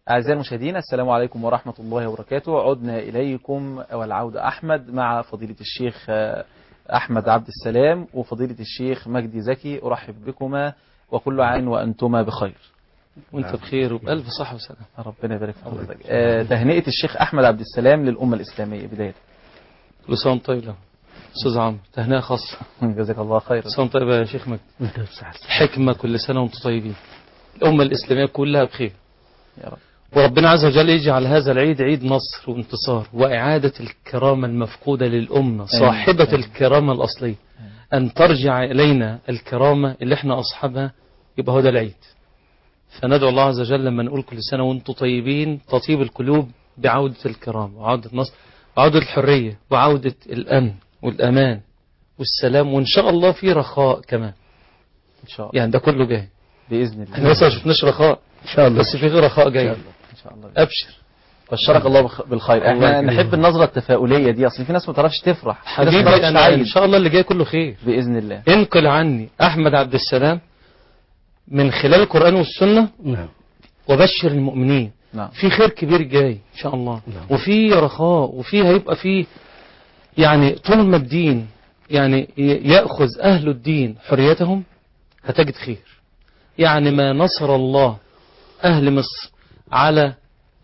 أعزائي المشاهدين السلام عليكم ورحمة الله وبركاته عدنا إليكم والعودة أحمد مع فضيلة الشيخ آه، أحمد عبد السلام وفضيلة الشيخ مجدي زكي أرحب بكما وكل عام وأنتما بخير وانت بخير وبألف صحة وسلام ربنا يبارك في حضرتك آه، تهنئة الشيخ أحمد عبد السلام للأمة الإسلامية بداية كل سنة وانت طيب له أستاذ عمرو تهنئة خاصة جزاك الله خيرا كل سنة وانت طيب يا شيخ مجدي حكمة كل سنة وانتم طيبين الأمة الإسلامية كلها بخير يا رب وربنا عز وجل يجعل هذا العيد عيد نصر وانتصار وإعادة الكرامة المفقودة للأمة صاحبة آمين. الكرامة الأصلية أن ترجع إلينا الكرامة اللي احنا أصحابها يبقى هو ده العيد فندعو الله عز وجل لما نقول كل سنة وانتم طيبين تطيب القلوب بعودة الكرامة وعودة النصر وعودة الحرية وعودة الأمن والأمان والسلام وإن شاء الله في رخاء كمان إن شاء الله يعني ده كله جاي بإذن الله احنا لسه ما شفناش رخاء إن شاء الله بس في غير رخاء جاي إن شاء الله أبشر بشرك الله بخ- بالخير الله احنا يكرمك. نحب النظرة التفاؤلية دي أصل في ناس ما تعرفش تفرح في ناس ما حبيبي تعرفش أنا تعيد. إن شاء الله اللي جاي كله خير بإذن الله انقل عني أحمد عبد السلام من خلال القرآن والسنة نعم وبشر المؤمنين نعم في خير كبير جاي إن شاء الله نعم. وفي رخاء وفي هيبقى في يعني طول ما الدين يعني ي- يأخذ أهل الدين حريتهم هتجد خير يعني ما نصر الله أهل مصر على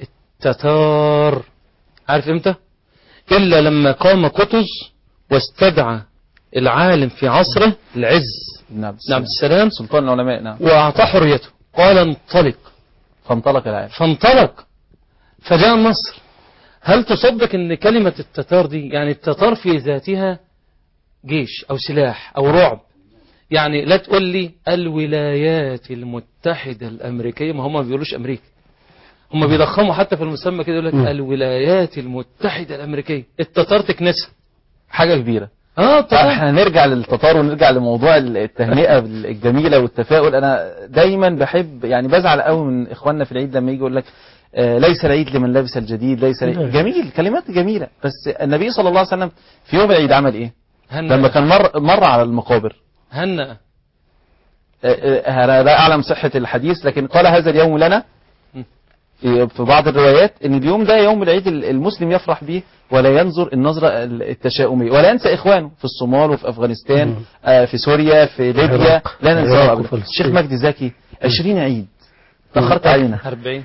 التتار عارف امتى إلا لما قام قطز واستدعى العالم في عصره العز ابن عبد بن عبد السلام السلام سلطان العلماء نعم وأعطاه حريته قال انطلق فانطلق العالم فانطلق فجاء النصر هل تصدق ان كلمة التتار دي يعني التتار في ذاتها جيش او سلاح او رعب يعني لا تقول لي الولايات المتحدة الامريكية ما هم ما بيقولوش امريكا هم بيضخموا حتى في المسمى كده يقول لك مم. الولايات المتحدة الامريكية التتار تكنسها حاجة كبيرة اه طبعا احنا نرجع للتتار ونرجع لموضوع التهنئة الجميلة والتفاؤل انا دايما بحب يعني بزعل قوي من اخواننا في العيد لما يجي يقول لك آه، ليس العيد لمن لبس الجديد ليس العيد. نعم. جميل كلمات جميلة بس النبي صلى الله عليه وسلم في يوم العيد عمل ايه لما هنأ كان مر مر على المقابر هنأ آه، آه، انا لا اعلم صحة الحديث لكن قال هذا اليوم لنا م. في بعض الروايات ان اليوم ده يوم العيد المسلم يفرح به ولا ينظر النظرة التشاؤمية ولا ينسى اخوانه في الصومال وفي افغانستان مم. آه، في سوريا في ليبيا العراق. لا ننساه العراق أبداً. وفلسطين. الشيخ مجدي زكي 20 عيد تأخرت علينا 40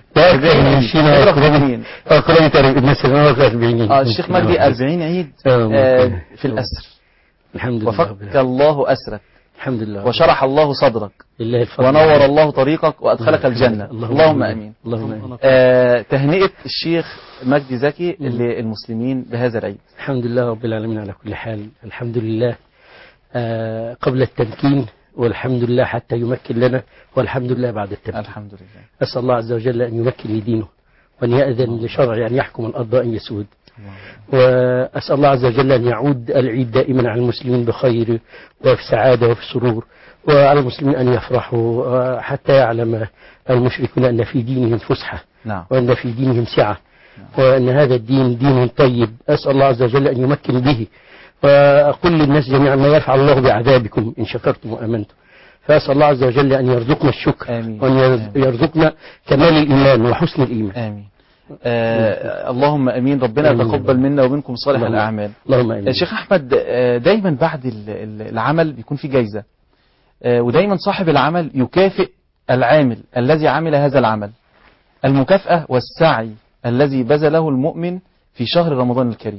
40 قرية الناس الأربعين اه الشيخ مجدي 40 عيد آه، آه، ممكن. في الأسر الحمد لله رب وفك العالمين. الله أسرك الحمد لله وشرح الله صدرك لله الفضل ونور الله طريقك وأدخلك الجنة اللهم أمين اللهم امين آه، تهنئة الشيخ مجدي زكي للمسلمين بهذا العيد الحمد لله رب العالمين على كل حال الحمد لله آه قبل التمكين والحمد لله حتى يمكن لنا والحمد لله بعد التمكين الحمد لله أسأل الله عز وجل أن يمكن لدينه وأن يأذن لشرعه أن يحكم الأرض وأن يسود وأسأل الله عز وجل أن يعود العيد دائما على المسلمين بخير وفي سعادة وفي سرور وعلى المسلمين أن يفرحوا آه، حتى يعلم المشركون أن في دينهم فسحة نعم وأن في دينهم سعة وأن هذا الدين دين طيب أسأل الله عز وجل أن يمكن به وأقول للناس جميعا ما يفعل الله بعذابكم إن شكرتم وأمنتم فأسأل الله عز وجل أن يرزقنا الشكر آمين. وأن يرز- يرزقنا كمال الإيمان وحسن الإيمان آمين آه اللهم أمين ربنا آمين. يتقبل منا ومنكم صالح اللهم- الأعمال اللهم آمين آه، شيخ أحمد آه، دايما بعد ال- ال- العمل بيكون في جايزة آه، ودايما صاحب العمل يكافئ العامل الذي عمل هذا العمل المكافأة والسعي الذي بذله المؤمن في شهر رمضان الكريم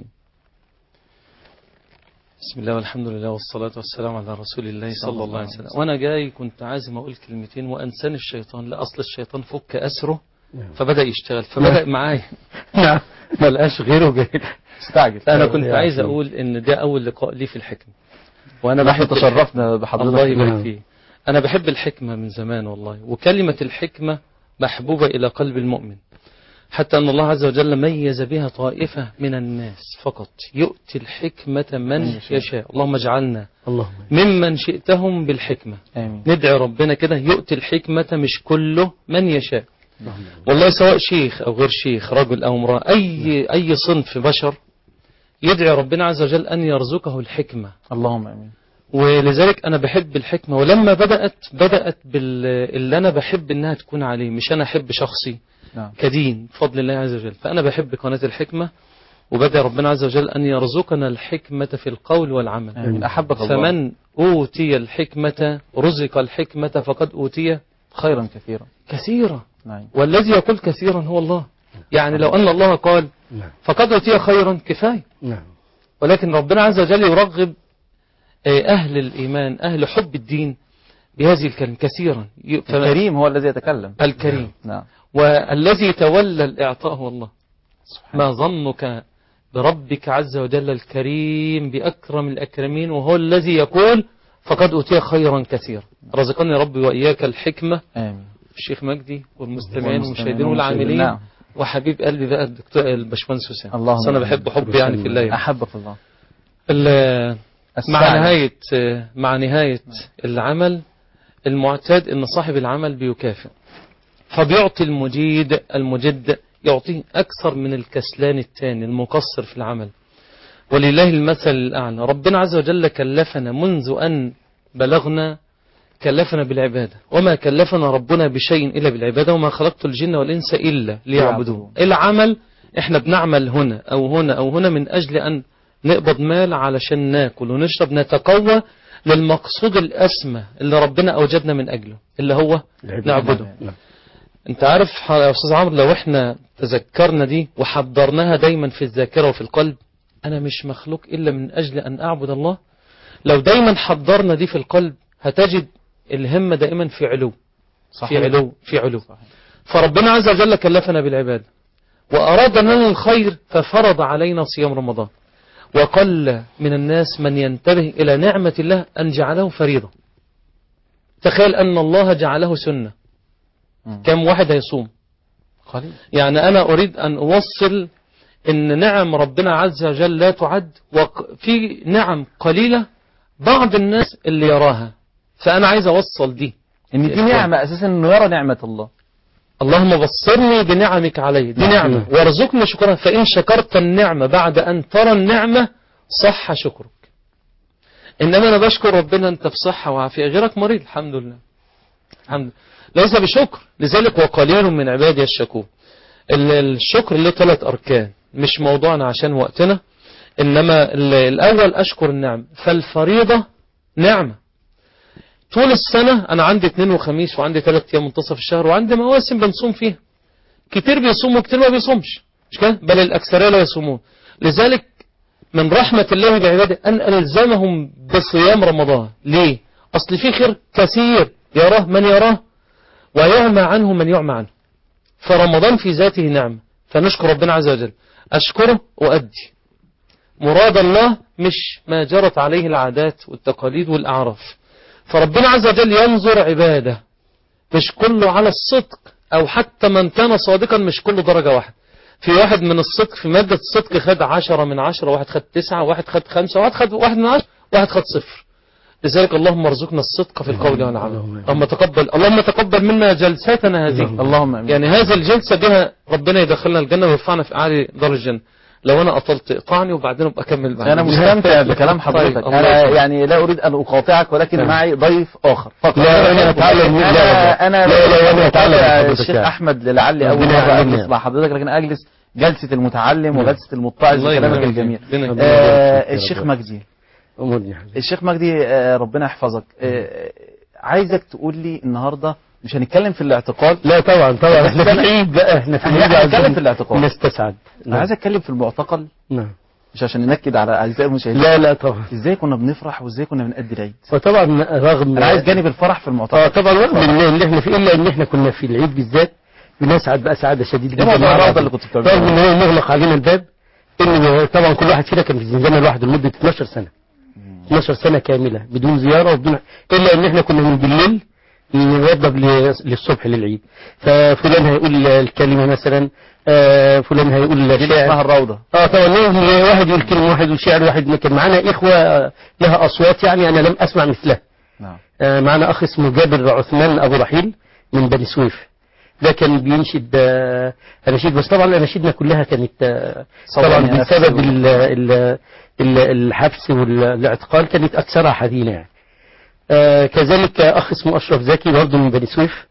بسم الله والحمد لله والصلاة والسلام على رسول الله صلى الله عليه وسلم وأنا جاي كنت عازم أقول كلمتين وأنساني الشيطان لأصل الشيطان فك أسره فبدأ يشتغل فبدأ معايا نعم ما لقاش غيره جاي استعجل أنا كنت يا عايز أخي. أقول إن ده أول لقاء لي في الحكمة وأنا نحن بحب تشرفنا بحضرتك الله يبارك نعم. فيه أنا بحب الحكمة من زمان والله وكلمة الحكمة محبوبة إلى قلب المؤمن حتى أن الله عز وجل ميز بها طائفة من الناس فقط يؤتي الحكمة من يشاء. يشاء اللهم اجعلنا اللهم ممن شئتهم بالحكمة آمين ندعي ربنا كده يؤتي الحكمة مش كله من يشاء والله سواء شيخ أو غير شيخ رجل أو امرأة أي, أي صنف بشر يدعي ربنا عز وجل أن يرزقه الحكمة اللهم امين ولذلك أنا بحب الحكمة ولما بدأت بدأت باللي أنا بحب إنها تكون عليه مش أنا أحب شخصي نعم كدين بفضل الله عز وجل فأنا بحب قناة الحكمة وبدأ ربنا عز وجل أن يرزقنا الحكمة في القول والعمل آمين أحبك الله فمن أوتي الحكمة رزق الحكمة فقد أوتي خيرا كثيرا كثيرا نعم والذي يقول كثيرا هو الله يعني لو أن الله قال نعم فقد أوتي خيرا كفاية نعم ولكن ربنا عز وجل يرغب آه، أهل الإيمان أهل حب الدين بهذه الكلمة كثيرا ي- فما- الكريم هو الذي يتكلم الكريم نعم والذي تولى الإعطاء هو الله سبحان ما ظنك بربك عز وجل الكريم بأكرم الأكرمين وهو الذي يقول فقد أوتي خيرا كثيرا رزقني ربي وإياك الحكمة آمين الشيخ مجدي والمستمعين والمستمعين والمشاهدين والمشاهدين. والعاملين نعم. وحبيب قلبي بقى الدكتور الباشمهندس حسام اللهم بس أنا آمين. بحب حب يعني في الله أحبك الله ال- مع السعي. نهاية مع نهاية العمل المعتاد ان صاحب العمل بيكافئ فبيعطي المجيد المجد يعطيه اكثر من الكسلان التاني المقصر في العمل ولله المثل الاعلى ربنا عز وجل كلفنا منذ ان بلغنا كلفنا بالعبادة وما كلفنا ربنا بشيء إلا بالعبادة وما خلقت الجن والإنس إلا ليعبدون ليعبدون. العمل احنا بنعمل هنا أو هنا أو هنا من أجل أن نقبض مال علشان ناكل ونشرب نتقوى للمقصود الأسمى اللي ربنا أوجدنا من أجله اللي هو نعبده نعم. انت عارف ح- يا أستاذ عمرو لو احنا تذكرنا دي وحضرناها دايما في الذاكرة وفي القلب أنا مش مخلوق إلا من أجل أن أعبد الله لو دايما حضرنا دي في القلب هتجد الهمة دائما في علو في علو في علو صحيح. فربنا عز وجل كلفنا بالعبادة وأراد لنا الخير ففرض علينا صيام رمضان وقل من الناس من ينتبه إلى نعمة الله أن جعله فريضة تخيل أن الله جعله سنة مم. كم واحد هيصوم قليل يعني أنا أريد أن أوصل إن نعم ربنا عز وجل لا تعد وفي نعم قليلة بعض الناس اللي يراها فأنا عايز أوصل دي إن دي نعمة أساسا إنه يرى نعمة الله اللهم بصرني بنعمك علي دي نعم. نعمة وارزقني شكرها فإن شكرت النعمة بعد أن ترى النعمة صح شكرك إنما أنا بشكر ربنا أنت في صحة وعافية غيرك مريض الحمد لله الحمد لله ليس بشكر لذلك وقليل من عبادي الشكور ال- الشكر له ثلاث أركان مش موضوعنا عشان وقتنا إنما ال- الأول أشكر النعم فالفريضة نعمة طول السنة أنا عندي اثنين وخميس وعندي ثلاث أيام منتصف الشهر وعندي مواسم بنصوم فيها كتير بيصوموا كتير ما بيصومش مش كده بل الأكثرية لا يصومون لذلك من رحمة الله بعباده أن ألزمهم بصيام رمضان ليه أصل في خير كثير يراه من يراه ويعمى عنه من يعمى عنه فرمضان في ذاته نعمة فنشكر ربنا عز وجل أشكره وأدي مراد الله مش ما جرت عليه العادات والتقاليد والأعراف فربنا عز وجل ينظر عباده مش كله على الصدق أو حتى من كان صادقا مش كله درجة واحدة في واحد من الصدق في مادة الصدق خد عشرة من عشرة واحد خد تسعة واحد خد خمسة واحد خد واحد من عشرة واحد خد صفر لذلك اللهم ارزقنا الصدق في القول والعمل اللهم تقبل اللهم تقبل منا جلساتنا هذه اللهم امين يعني هذه الجلسة بها ربنا يدخلنا الجنة ويرفعنا في أعلى دار الجنة لو أنا أطلت اقطعني وبعدين أبقى أكمل بعدين انا مستمتع بكلام حضرتك طيب، الله انا يسلمك. يعني لا اريد ان اقاطعك ولكن نعم. معي ضيف اخر فقط لا، أنا أتعلم منه. لا، لا، لا. انا انا لا، لا، أنا أتعلم من أقاطع حضرتك الشيخ يعني. احمد لعلي اول ربنا مره يعلمنا. اجلس مع حضرتك لكن اجلس جلسه المتعلم نعم. وجلسه المتعظ الله بكلامك يبارك الجميل فيك. ربنا يبارك آه، فيك يا الشيخ رب. مجدي أمورني يا حبيبي. الشيخ مجدي آه، ربنا يحفظك آه، عايزك تقول لي النهارده مش هنتكلم في الاعتقال لا طبعا طبعا احنا في العيد بقى احنا في احنا العيد هنتكلم عايزين في الاعتقال نستسعد انا عايز اتكلم في المعتقل نعم مش عشان ننكد على اعزائي المشاهدين لا لا طبعا ازاي كنا بنفرح وازاي كنا بنأدي العيد وطبعا رغم انا عايز جانب الفرح في اه المعتقل طبعا رغم اللي اللي احنا فيه الا ان احنا كنا في العيد بالذات بنسعد بقى سعاده شديده ايه موضوع مع الروضه بعض. اللي كنت بتعملها رغم ان هو مغلق علينا الباب ان طبعا كل واحد فينا كان في زنزانه لوحده لمده 12 سنه 12 سنه كامله بدون زياره وبدون الا ان احنا كنا من بالليل نوضب ل- للصبح للعيد ففلان هيقول الكلمه مثلا آه، فلان هيقول دي اللي شعر اسمها الروضه اه طبعا لازم واحد يقول كلمه واحد يقول شعر واحد كان معانا اخوه لها اصوات يعني انا لم اسمع مثلها نعم آه، معنا أخ اسمه جابر عثمان أبو رحيل من بني سويف ده كان بينشد آه، أناشيد بس طبعا أناشيدنا كلها كانت آه، طبعا صواني نفسي بسبب وال- ال- ال- ال- الحبس والاعتقال كانت أكثرها حزينة يعني آه، كذلك أخ اسمه أشرف زكي برضه من بني سويف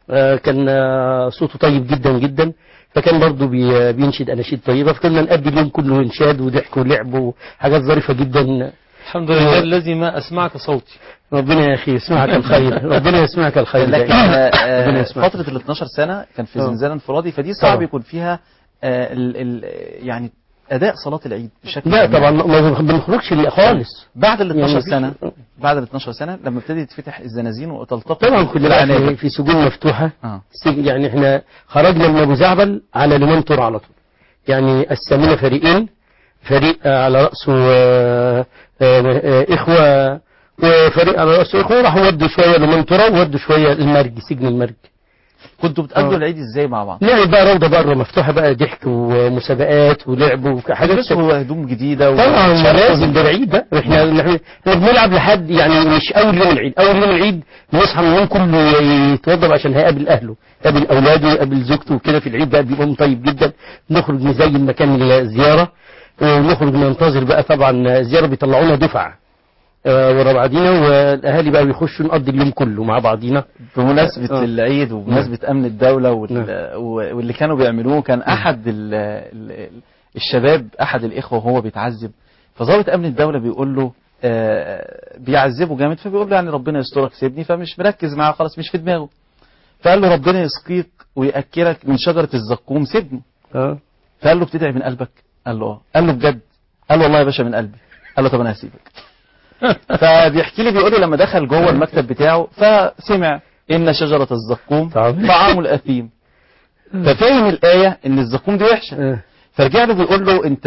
آه، كان آه، صوته طيب جدا جدا فكان برضه بي- بينشد اناشيد طيبه فكنا نقضي اليوم كله انشاد وضحك ولعب وحاجات ظريفه جدا الحمد لله الذي ما أسمعك صوتي ربنا يا اخي يسمعك الخير ربنا يسمعك الخير لكن دائما. آه، ربنا آه، يسمعك. فترة ال 12 سنة كان في آه. زنزانة انفرادي فدي صعب طبعا. يكون فيها آه، ال ال يعني أداء صلاة العيد بشكل لا جميل. طبعا ما بنخرجش ليه خالص بعد ال 12 يعني سنة مفيش- بعد ال 12 سنة لما ابتدت تفتح الزنازين وتلتقط طبعا كنا بقى في, العنابر. في سجون مفتوحه اه سجن- يعني احنا خرجنا من ابو زعبل على لمن تور على طول يعني قسمونا فريقين فريق آه، على راسه آه، آه، آه، اخوه وفريق على راسه اخوه راحوا ودوا شويه لمن تور وودوا شويه المرج سجن المرج كنتوا بتقضوا آه. العيد ازاي مع بعض؟ لعب بقى روضه بره مفتوحه بقى ضحك ومسابقات ولعب وحاجات تلبسوا هدوم جديدة طبعا وتشاركوا لازم ده العيد ده احنا احنا إحنا بنلعب لحد يعني مش اول يوم العيد اول يوم العيد بنصحى من اليوم كله يتوضب عشان هيقابل اهله يقابل اولاده يقابل زوجته وكده في العيد بقى بيبقى يوم طيب جدا نخرج نزين مكان الزياره ونخرج ننتظر بقى طبعا الزياره بيطلعونا دفعه آه، ورا بعضينا والاهالي بقى بيخشوا نقضي اليوم كله مع بعضينا بمناسبة آه. العيد وبمناسبة أمن الدولة نعم. وال- و- واللي كانوا بيعملوه كان أحد ال ال الشباب أحد الإخوة وهو بيتعذب فضابط أمن الدولة بيقول له آه، بيعذبه جامد فبيقول له يعني ربنا يسترك سيبني فمش مركز معاه خلاص مش في دماغه فقال له ربنا يسقيك ويأكلك من شجرة الزقوم سيبني اه فقال له بتدعي من قلبك قال له اه قال له بجد قال له والله يا باشا من قلبي قال له طب انا هسيبك فبيحكي لي بيقول لي لما دخل جوه المكتب بتاعه فسمع ان شجره الزقوم طعام. طعام الاثيم ففهم الايه ان الزقوم دي وحشه آه. فرجع له بيقول له انت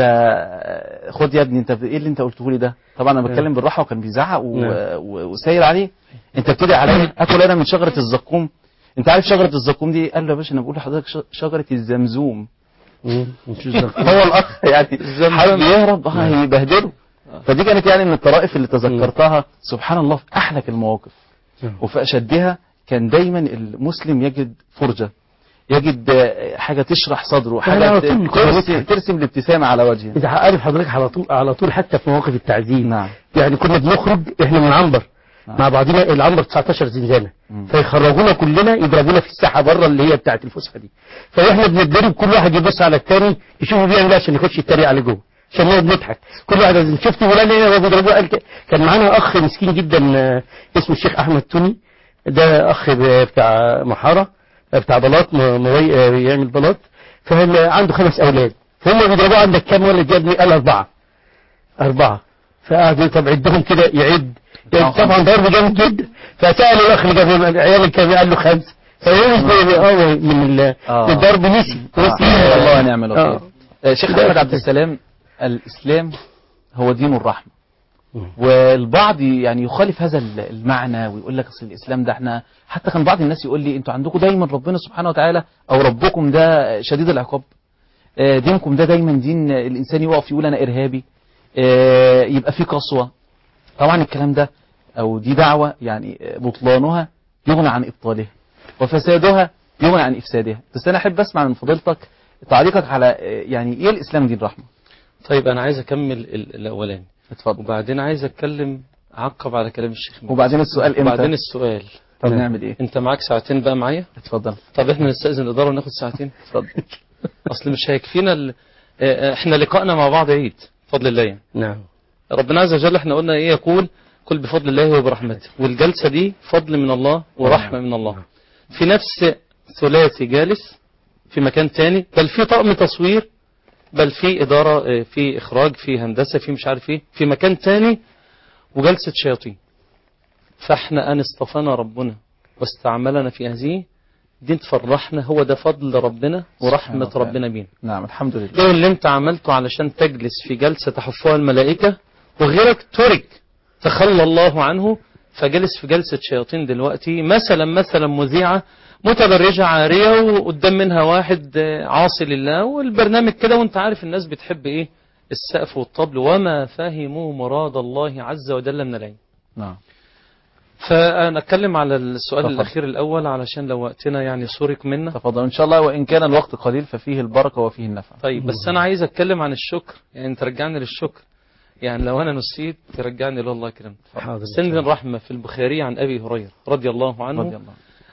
خد يا ابني انت ايه اللي انت قلته لي ده طبعا انا بتكلم بالراحه وكان بيزعق و... نعم. و... وساير عليه انت بتدعي عليا اكل انا من شجره الزقوم انت عارف شجره الزقوم دي قال له يا باشا انا بقول لحضرتك ش- شجره الزمزوم مم. مش الزقوم. هو الاخ يعني حابب يهرب اه هيبهدله فدي كانت يعني من الطرائف اللي تذكرتها سبحان الله في احلك المواقف نعم. وفي اشدها كان دايما المسلم يجد فرجه يجد آه، حاجه تشرح صدره حاجه على طول ترسم, ترسم الابتسامه على وجهه انت عارف حضرتك على طول على طول حتى في مواقف التعذيب نعم يعني كنا بنخرج احنا من عنبر نعم. مع بعضنا العنبر 19 زنزانه مم. فيخرجونا كلنا يضربونا في الساحه بره اللي هي بتاعه الفسحه دي فاحنا بنتضرب كل واحد يبص على الثاني يشوفه بيعمل ايه عشان يخش يتريق على جوه عشان نقعد نضحك كل واحد لازم شفت فلان ايه هو بيضربوه قال كده. كان معانا اخ مسكين جدا آه، اسمه الشيخ احمد توني ده اخ ب- بتاع محاره آه، بتاع بلاط م- موي آه، يعمل بلاط فهم عنده خمس اولاد فهم بيضربوه عندك كام ولد يا ابني قال اربعه اربعه فقعدوا طب عدهم كده يعد يعني طبعا ضرب جامد جدا فسأل الأخ اللي جاب العيال الكبير قال له خمسة فهو مش بي- اه من ال- آه. من الضرب نسي نسي آه. الله ونعم الوكيل آه. آه، شيخ ده احمد عبد كده. السلام الاسلام هو دين الرحمه مم. والبعض يعني يخالف هذا المعنى ويقول لك اصل الاسلام ده احنا حتى كان بعض الناس يقول لي انتوا عندكم دايما ربنا سبحانه وتعالى او ربكم ده شديد العقاب آه، دينكم ده دايما دين الانسان يقف يقول انا ارهابي آه، يبقى فيه قسوه طبعا الكلام ده او دي دعوه يعني آه، بطلانها يغنى عن ابطالها وفسادها يغنى عن افسادها بس انا احب اسمع من فضيلتك تعليقك على آه، يعني ايه الاسلام دين رحمه طيب أنا عايز أكمل ال- الأولاني اتفضل وبعدين عايز أتكلم أعقب على كلام الشيخ مجدي. وبعدين السؤال امتى وبعدين السؤال طب نعمل ايه أنت معاك ساعتين بقى معايا اتفضل طب إحنا نستأذن الإدارة وناخد ساعتين اتفضل أصل مش هيكفينا ال... آه، إحنا لقائنا مع بعض عيد بفضل الله يعني. نعم ربنا عز وجل احنا قلنا ايه يقول كل بفضل الله وبرحمته والجلسة دي فضل من الله ورحمة من الله في نفس ثلاثي جالس في مكان تاني بل في طقم تصوير بل في إدارة اه، في إخراج في هندسة في مش عارف ايه في مكان تاني وجلسة شياطين فاحنا أن اصطفانا ربنا واستعملنا في هذه دي تفرحنا هو ده فضل ربنا ورحمة وتعالى. ربنا بينا نعم الحمد لله ايه اللي انت عملته علشان تجلس في جلسة تحفها الملائكة وغيرك ترك تخلى الله عنه فجلس في جلسة شياطين دلوقتي مثلا مثلا مذيعة متبرجة عارية وقدام منها واحد آه، عاصي لله والبرنامج كده وانت عارف الناس بتحب ايه السقف والطبل وما فهموا مراد الله عز وجل من العلم نعم فأنا أتكلم على السؤال تفضل. الأخير الأول علشان لو وقتنا يعني سرق منا تفضل ان شاء الله وان كان الوقت قليل ففيه البركه وفيه النفع طيب بس انا عايز اتكلم عن الشكر يعني ترجعني للشكر يعني لو انا نسيت ترجعني له الله يكرمك حاضر. سند الرحمة في البخاري عن ابي هريرة رضي الله عنه رضي الله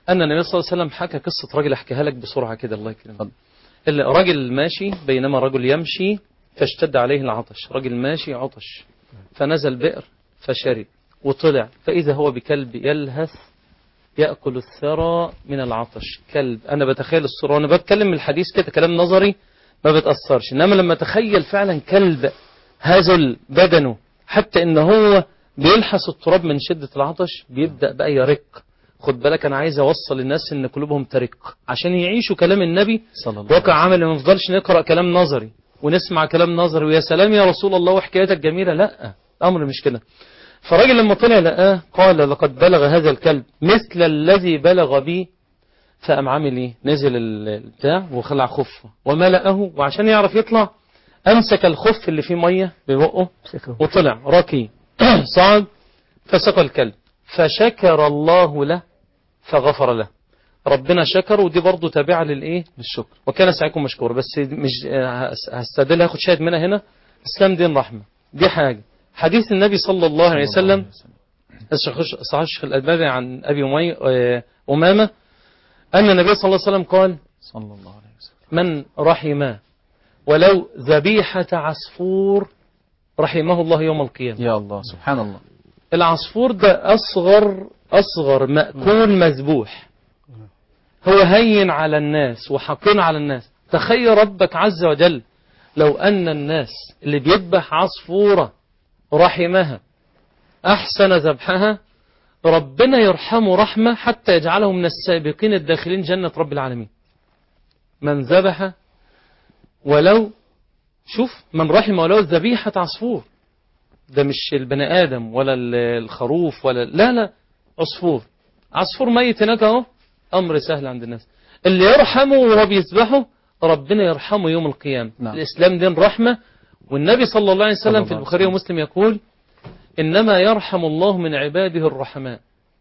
أن النبي صلى الله عليه وسلم حكى قصة راجل أحكيها لك بسرعة كده الله يكرمك اتفضل. الراجل ماشي بينما رجل يمشي فاشتد عليه العطش راجل ماشي عطش فنزل بئر فشرب وطلع فإذا هو بكلب يلهث يأكل الثرى من العطش كلب أنا بتخيل الصورة وأنا بتكلم من الحديث كده كلام نظري ما بتأثرش إنما لما تخيل فعلا كلب هزل بدنه حتى إن هو بيلحس التراب من شدة العطش بيبدأ بقى يرق خد بالك أنا عايز أوصل للناس إن قلوبهم ترق عشان يعيشوا كلام النبي صلى الله واقع عملي ما نفضلش نقرأ كلام نظري ونسمع كلام نظري ويا سلام يا رسول الله وحكايتك جميلة لا الأمر مش كده فالراجل لما طلع لقاه قال لقد بلغ هذا الكلب مثل الذي بلغ بي فقام عامل ايه نزل البتاع وخلع خفه وملأه وعشان يعرف يطلع امسك الخف اللي فيه ميه ببقه سكه. وطلع راكي صعد فسقى الكلب فشكر الله له فغفر له ربنا شكر ودي برضه تابعة للايه بالشكر وكان سعيكم مشكور بس مش هستدل هاخد شاهد منها هنا اسلام دين رحمة دي حاجة حديث النبي صلى الله عليه وسلم صحيح الشيخ الألباني عن أبي أمي آه، أمامة أن النبي صلى الله عليه وسلم قال صلى الله عليه وسلم من رحم ولو ذبيحة عصفور رحمه الله يوم القيامة يا الله سبحان الله العصفور ده أصغر أصغر مأكول مذبوح هو هين على الناس وحقين على الناس تخيل ربك عز وجل لو أن الناس اللي بيذبح عصفورة رحمها أحسن ذبحها ربنا يرحمه رحمة حتى يجعله من السابقين الداخلين جنة رب العالمين من ذبح ولو شوف من رحم ولو ذبيحة عصفور ده مش البني آدم ولا ال- الخروف ولا لا لا عصفور عصفور ميت هناك اهو أمر سهل عند الناس اللي يرحمه وهو بيذبحه ربنا يرحمه يوم القيامة نعم. الإسلام دين رحمة والنبي صلى الله عليه صلى وسلم الله في عليه البخاري وسلم. ومسلم يقول إنما يرحم الله من عباده الرحماء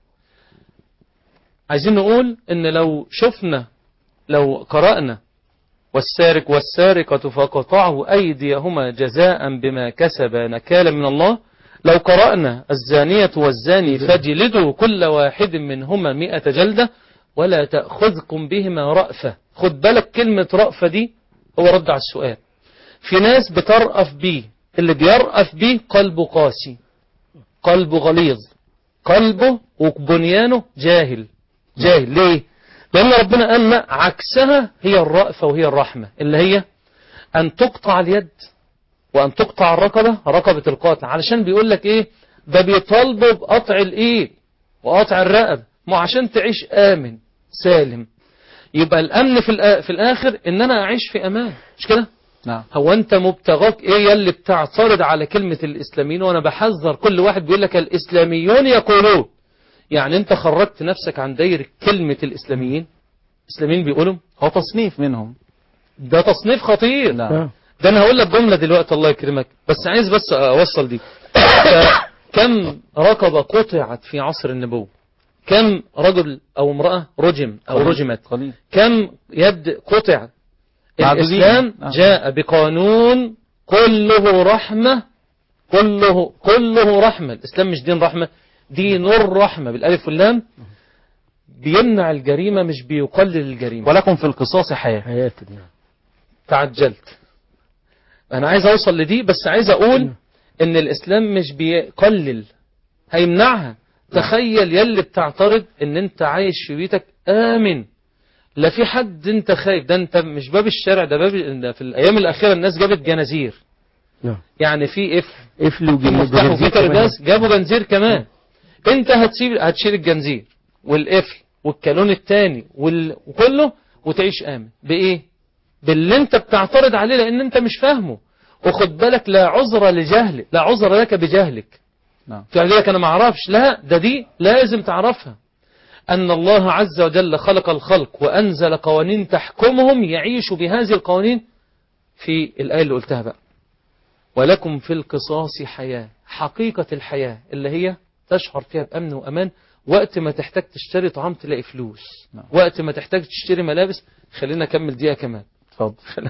عايزين نقول إن لو شفنا لو قرأنا والسارق والسارقة فقطعوا أيديهما جزاء بما كسب نكالا من الله لو قرأنا الزانية والزاني فجلدوا كل واحد منهما مئة جلدة ولا تأخذكم بهما رأفة خد بالك كلمة رأفة دي هو رد على السؤال في ناس بترأف بيه اللي بيرأف بيه قلبه قاسي قلبه غليظ قلبه وبنيانه جاهل جاهل ليه لأن ربنا قال لا عكسها هي الرأفة وهي الرحمة اللي هي أن تقطع اليد وأن تقطع الرقبة رقبة القاتل علشان بيقول لك إيه ده بيطالبوا بقطع الإيد وقطع الرقب ما عشان تعيش آمن سالم يبقى الأمن في, الآ- في الآخر إن أنا أعيش في أمان مش كده نعم هو أنت مبتغاك إيه يلي بتعترض على كلمة الإسلاميين وأنا بحذر كل واحد بيقول لك الإسلاميون يقولون يعني أنت خرجت نفسك عن دايرة كلمة الإسلاميين الإسلاميين بيقولوا هو تصنيف منهم ده تصنيف خطير نعم آه. ده انا هقول لك جمله دلوقتي الله يكرمك بس عايز بس اوصل دي كم رقبه قطعت في عصر النبوه كم رجل او امراه رجم او قليل. رجمت قليل كم يد قطع معدودين. الاسلام نعم. جاء بقانون كله رحمه كله كله رحمه الاسلام مش دين رحمه دين الرحمه بالالف واللام بيمنع الجريمه مش بيقلل الجريمه ولكم في القصاص حياة حياة النعم. تعجلت انا عايز اوصل لدي بس عايز اقول ان الاسلام مش بيقلل هيمنعها تخيل يلي بتعترض ان انت عايش في بيتك امن لا في حد انت خايف ده انت مش باب الشارع ده باب ده في الايام الاخيره الناس جابت جنازير نعم يعني في اف قفل في وجنود مفتاح وفي وجنزير كمان. كرداس جابوا جنزير كمان انت هتسيب هتشيل الجنزير والقفل والكالون التاني وال... وكله وتعيش امن بايه باللي انت بتعترض عليه لان انت مش فاهمه وخد بالك لا عذر لجهلك لا عذر لك بجهلك نعم تقول لك انا ما اعرفش لا ده دي لازم تعرفها ان الله عز وجل خلق الخلق وانزل قوانين تحكمهم يعيشوا بهذه القوانين في الايه اللي قلتها بقى ولكم في القصاص حياه حقيقه الحياه اللي هي تشعر فيها بامن وامان وقت ما تحتاج تشتري طعام تلاقي فلوس نعم. وقت ما تحتاج تشتري ملابس خلينا اكمل دقيقه كمان اتفضل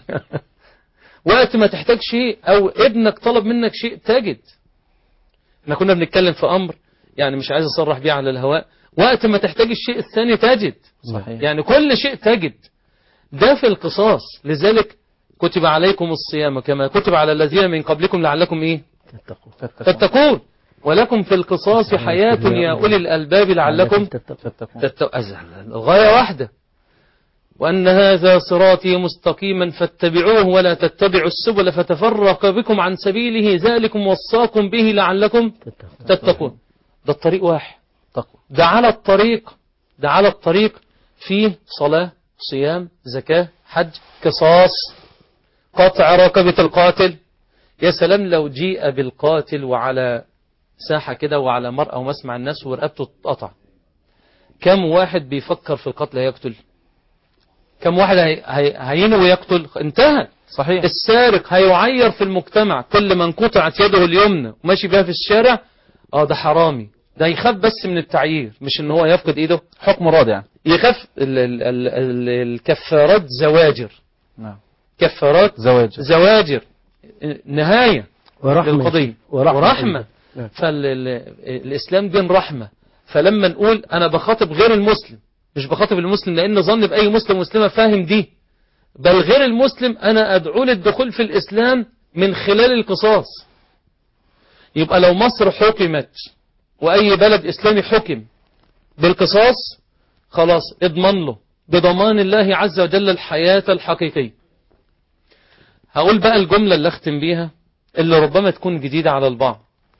وقت ما تحتاج شيء او ابنك طلب منك شيء تجد احنا كنا بنتكلم في امر يعني مش عايز أصرح بيه على الهواء وقت ما تحتاج الشيء الثاني تجد صحيح يعني كل شيء تجد ده في القصاص لذلك كتب عليكم الصيام كما كتب على الذين من قبلكم لعلكم ايه تتقوا فاتقون تتقون ولكم في القصاص حياة يا أولي الألباب لعلكم تتقوا فاتقون تتقوا أزهل الغاية واحدة وأن هذا صراطي مستقيما فاتبعوه ولا تتبعوا السبل فتفرق بكم عن سبيله ذلكم وصاكم به لعلكم تتقوا تتقون ده الطريق واحد تقوى ده على الطريق ده على الطريق فيه صلاة صيام زكاة حج قصاص قطع رقبة القاتل يا سلام لو جيء بالقاتل وعلى ساحة كده وعلى مرأة ومسمع الناس ورقبته تتقطع كم واحد بيفكر في القتل هيقتل كم واحد هي- هي- هينوي يقتل انتهى صحيح السارق هيعير في المجتمع كل من قطعت يده اليمنى وماشي بها في الشارع اه ده حرامي ده يخاف بس من التعيير مش ان هو يفقد ايده حكم رادع يخاف ال ال ال ال الكفارات زواجر نعم كفارات زواج زواجر نهاية ورحمة للقضية ورحمة, ورحمة نعم. فالإسلام دين رحمة فلما نقول أنا بخاطب غير المسلم مش بخاطب المسلم لأن ظن بأي مسلم مسلمة فاهم دي بل غير المسلم أنا أدعو للدخول في الإسلام من خلال القصاص يبقى لو مصر حكمت وأي بلد إسلامي حكم بالقصاص خلاص اضمن له بضمان الله عز وجل الحياة الحقيقية هقول بقى الجملة اللي اختم بيها اللي ربما تكون جديدة على البعض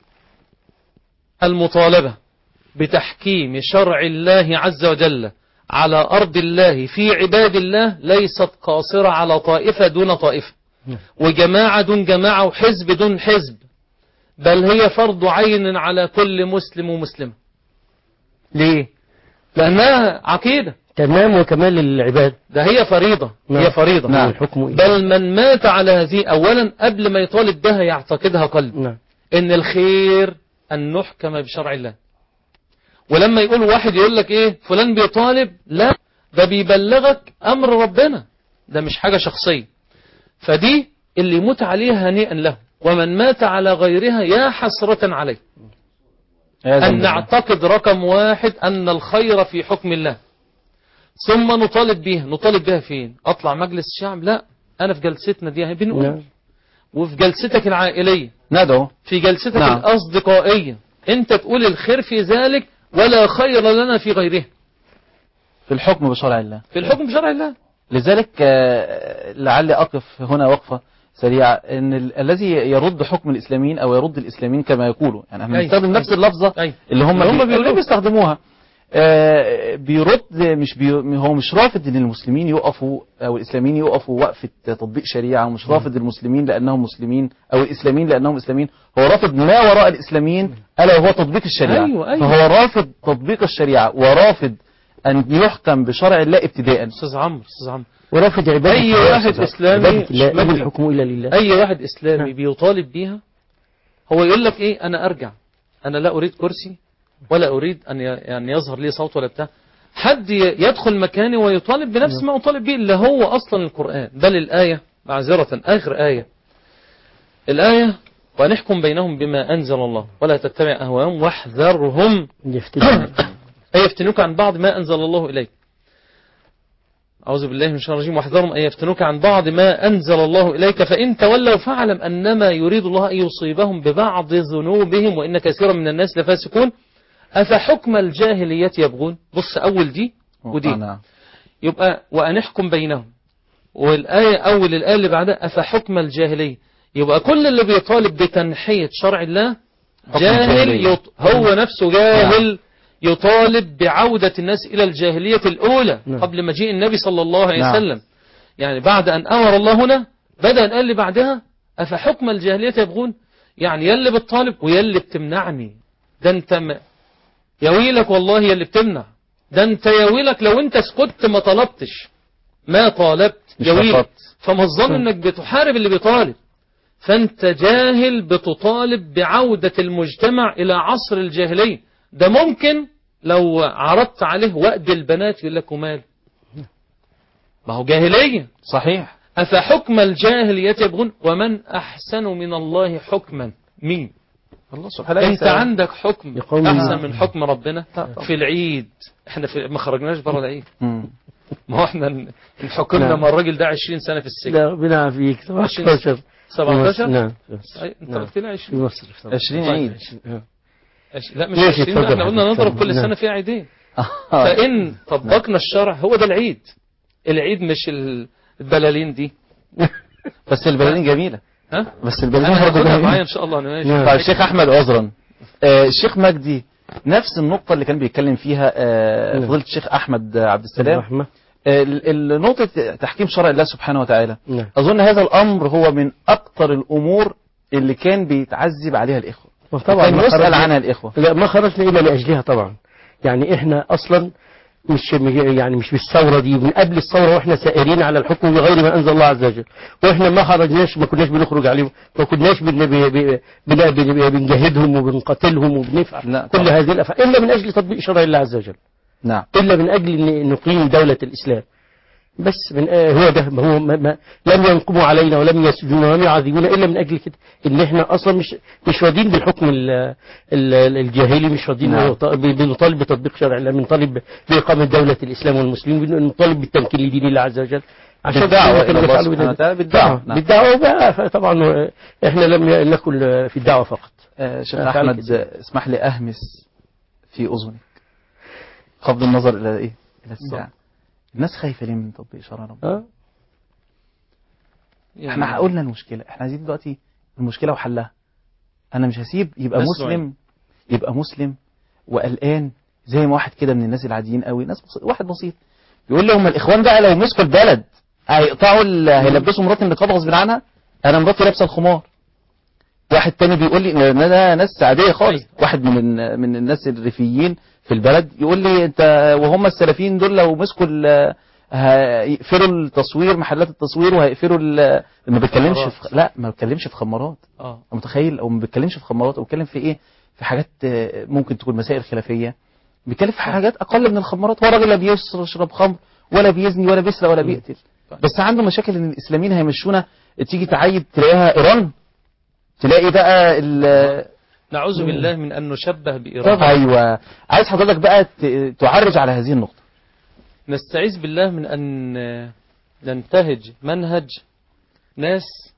المطالبة بتحكيم شرع الله عز وجل على أرض الله في عباد الله ليست قاصرة على طائفة دون طائفة وجماعة دون جماعة وحزب دون حزب بل هي فرض عين على كل مسلم ومسلمة ليه؟ لأنها عقيدة تمام وكمال العباد ده هي فريضة نعم. هي فريضة نعم. الحكم إيه؟ بل من مات على هذه أولا قبل ما يطالب بها يعتقدها قلب نعم ان الخير ان نحكم بشرع الله ولما يقول واحد يقول لك ايه فلان بيطالب لا ده بيبلغك امر ربنا ده مش حاجة شخصية فدي اللي يموت عليها هنيئا له ومن مات على غيرها يا حسرة عليه عياذا أن بالله. نعتقد رقم واحد أن الخير في حكم الله ثم نطالب بها نطالب بها فين أطلع مجلس الشعب لا أنا في جلستنا دي اهي بنقول نعم وفي جلستك العائلية ندعو في جلستك نعم. الأصدقائية أنت تقول الخير في ذلك ولا خير لنا في غيره في الحكم بشرع الله في الحكم بشرع الله لذلك آه، لعلي أقف هنا وقفة سريعة ان ال- الذي يرد حكم الاسلاميين او يرد الاسلاميين كما يقولوا يعني احنا أي. بنستخدم نفس اللفظة أي. اللي هم اللي هم بي- بيقولوها. اللي بيستخدموها آه، بيرد مش بي هو مش رافض ان المسلمين يقفوا او الاسلاميين يقفوا وقفة تطبيق شريعة ومش رافض المسلمين لانهم مسلمين او الاسلاميين لانهم اسلاميين هو رافض ما وراء الاسلاميين الا وهو تطبيق الشريعة أيوة، أيوة. فهو رافض تطبيق الشريعة ورافض ان يحكم بشرع الله ابتداء أستاذ عمرو أستاذ عمرو ورافض عبادة أي الله واحد سبحانه. إسلامي عبادة الله مش إن مجرم. الحكم إلا لله أي واحد إسلامي نعم. بيطالب بيها هو يقول لك إيه أنا أرجع أنا لا أريد كرسي ولا أريد أن ي- يعني يظهر لي صوت ولا بتاع حد ي- يدخل مكاني ويطالب بنفس ما أطالب به اللي هو أصلا القرآن بل الآية معذرة آخر آية الآية ونحكم بينهم بما أنزل الله ولا تتبع أهواهم واحذرهم يفتدون أن يفتنوك عن بعض ما أنزل الله إليك أعوذ بالله من الشيطان الرجيم واحذرهم أن يفتنوك عن بعض ما أنزل الله إليك فإن تولوا فاعلم أنما يريد الله أن يصيبهم ببعض ذنوبهم وإن كثيرا من الناس لفاسقون أفحكم الجاهلية يبغون بص أول دي ودي نعم. يبقى وأنحكم بينهم والآية أول الآية اللي بعدها أفحكم الجاهلية يبقى كل اللي بيطالب بتنحية شرع الله حكم جاهل الجاهلية. يط... هو نفسه جاهل يطالب بعودة الناس إلى الجاهلية الأولى نعم. قبل مجيء النبي صلى الله عليه نعم. وسلم يعني بعد أن أمر الله هنا بدأ قال لي بعدها أفحكم الجاهلية يبغون يعني يلي بتطالب ويلي بتمنعني ده انت م... يا ويلك والله يلي بتمنع ده انت يا ويلك لو انت سكت ما طلبتش ما طالبت مش يا ويلك رفضت. فما الظن انك بتحارب اللي بيطالب فانت جاهل بتطالب بعودة المجتمع الى عصر الجاهلية ده ممكن لو عرضت عليه وقت البنات يقول لك ومال ما هو جاهلية صحيح أفحكم الجاهلية يبغون ومن أحسن من الله حكما مين الله سبحانه انت عندك حكم يقوم- احسن من حكم ربنا لا طبعا. في العيد احنا في ما خرجناش بره العيد مم. ما هو احنا ن- حكمنا نعم. ما الراجل ده 20 سنه في السجن لا ربنا يعافيك 17 17 نعم أي، انت نعم. قلت لي في 20 مصر 20 طيب. عيد أش- لا مش ماشي، 20 اتفضل احنا قلنا حضرتك، نضرب اتفضل. كل نعم. سنه فيها عيدين آه. فإن طبقنا الشرع هو ده العيد العيد مش ال- البلالين دي بس البلالين جميلة ها بس البلالين انا برضه هاخدها جميلة. معايا ان شاء الله انا ماشي نعم. طيب الشيخ احمد عذرا آه، الشيخ مجدي نفس النقطة اللي كان بيتكلم فيها آه، نعم. فضيلة الشيخ أحمد عبد السلام الرحمة آه، ال- ال- نقطة تحكيم شرع الله سبحانه وتعالى نعم أظن هذا الأمر هو من أكثر الأمور اللي كان بيتعذب عليها الإخوة وطبعا كان ما يسأل خرجنا- عنها الإخوة لا ما خرجنا الا لاجلها طبعا يعني احنا اصلا مش يعني مش بالثوره دي من قبل الثوره واحنا سائرين على الحكم بغير ما انزل الله عز وجل واحنا ما خرجناش ما كناش بنخرج عليهم ما كناش بن ب- ب- بن- بن- بنجاهدهم وبنقاتلهم وبنفعل لا كل طبعا. هذه الافعال الا من اجل تطبيق شرع الله عز وجل نعم الا من اجل ان نقيم دوله الاسلام بس من آه هو ده ما هو ما ما لم ينقموا علينا ولم يسجنونا ولم يعذبونا الا من اجل كده ان احنا اصلا مش مش راضيين بالحكم ال- ال- الجاهلي مش راضيين نعم. نط- ب- بنطالب بتطبيق شرع الله بنطالب باقامه دوله الاسلام والمسلمين بنطالب بالتمكين لدين الله عز وجل عشان بالدعوة كده إلى الله نفعل سبحانه بذلك. وتعالى بالدعوة. آه، نعم. بالدعوه بقى طبعا آه، احنا لم ي- نكن في الدعوه فقط آه، شيخ آه، فعلا أحمد كده. آه، اسمح لي أهمس في أذنك خفض النظر إلى إيه إلى الساعة الناس خايفة ليه من تطبيق شرع ربنا اه يعني احنا قلنا المشكلة احنا عايزين دلوقتي المشكلة وحلها انا مش هسيب يبقى ناس مسلم يبقى مسلم وقلقان زي ما واحد كده من الناس العاديين قوي ناس بسيط واحد بسيط بيقول لي هم الاخوان بقى لو مسكوا البلد هيقطعوا ال- هيلبسوا مراتي النقاب غصب عنها انا مراتي لابسه الخمار واحد تاني بيقول لي إن ده ناس عاديه خالص أيوة. واحد من ال- من الناس الريفيين في البلد يقول لي انت وهم السلفيين دول لو مسكوا ال- هيقفلوا التصوير محلات التصوير وهيقفلوا ال- ما بيتكلمش في لا ما بيتكلمش في خمارات اه أنا متخيل او ما بيتكلمش في خمارات او بيتكلم في ايه في حاجات آه، ممكن تكون مسائل خلافيه بيتكلم في حاجات اقل من الخمارات هو راجل لا بيشرب خمر ولا بيزني ولا بيسرق ولا بيقتل بس عنده مشاكل ان الاسلاميين هيمشونا تيجي تعيد تلاقيها ايران تلاقي بقى ال نعوذ بالله من ان نشبه بايران ايوه عايز حضرتك بقى ت- تعرج على هذه النقطه نستعيذ بالله من أن ننتهج منهج ناس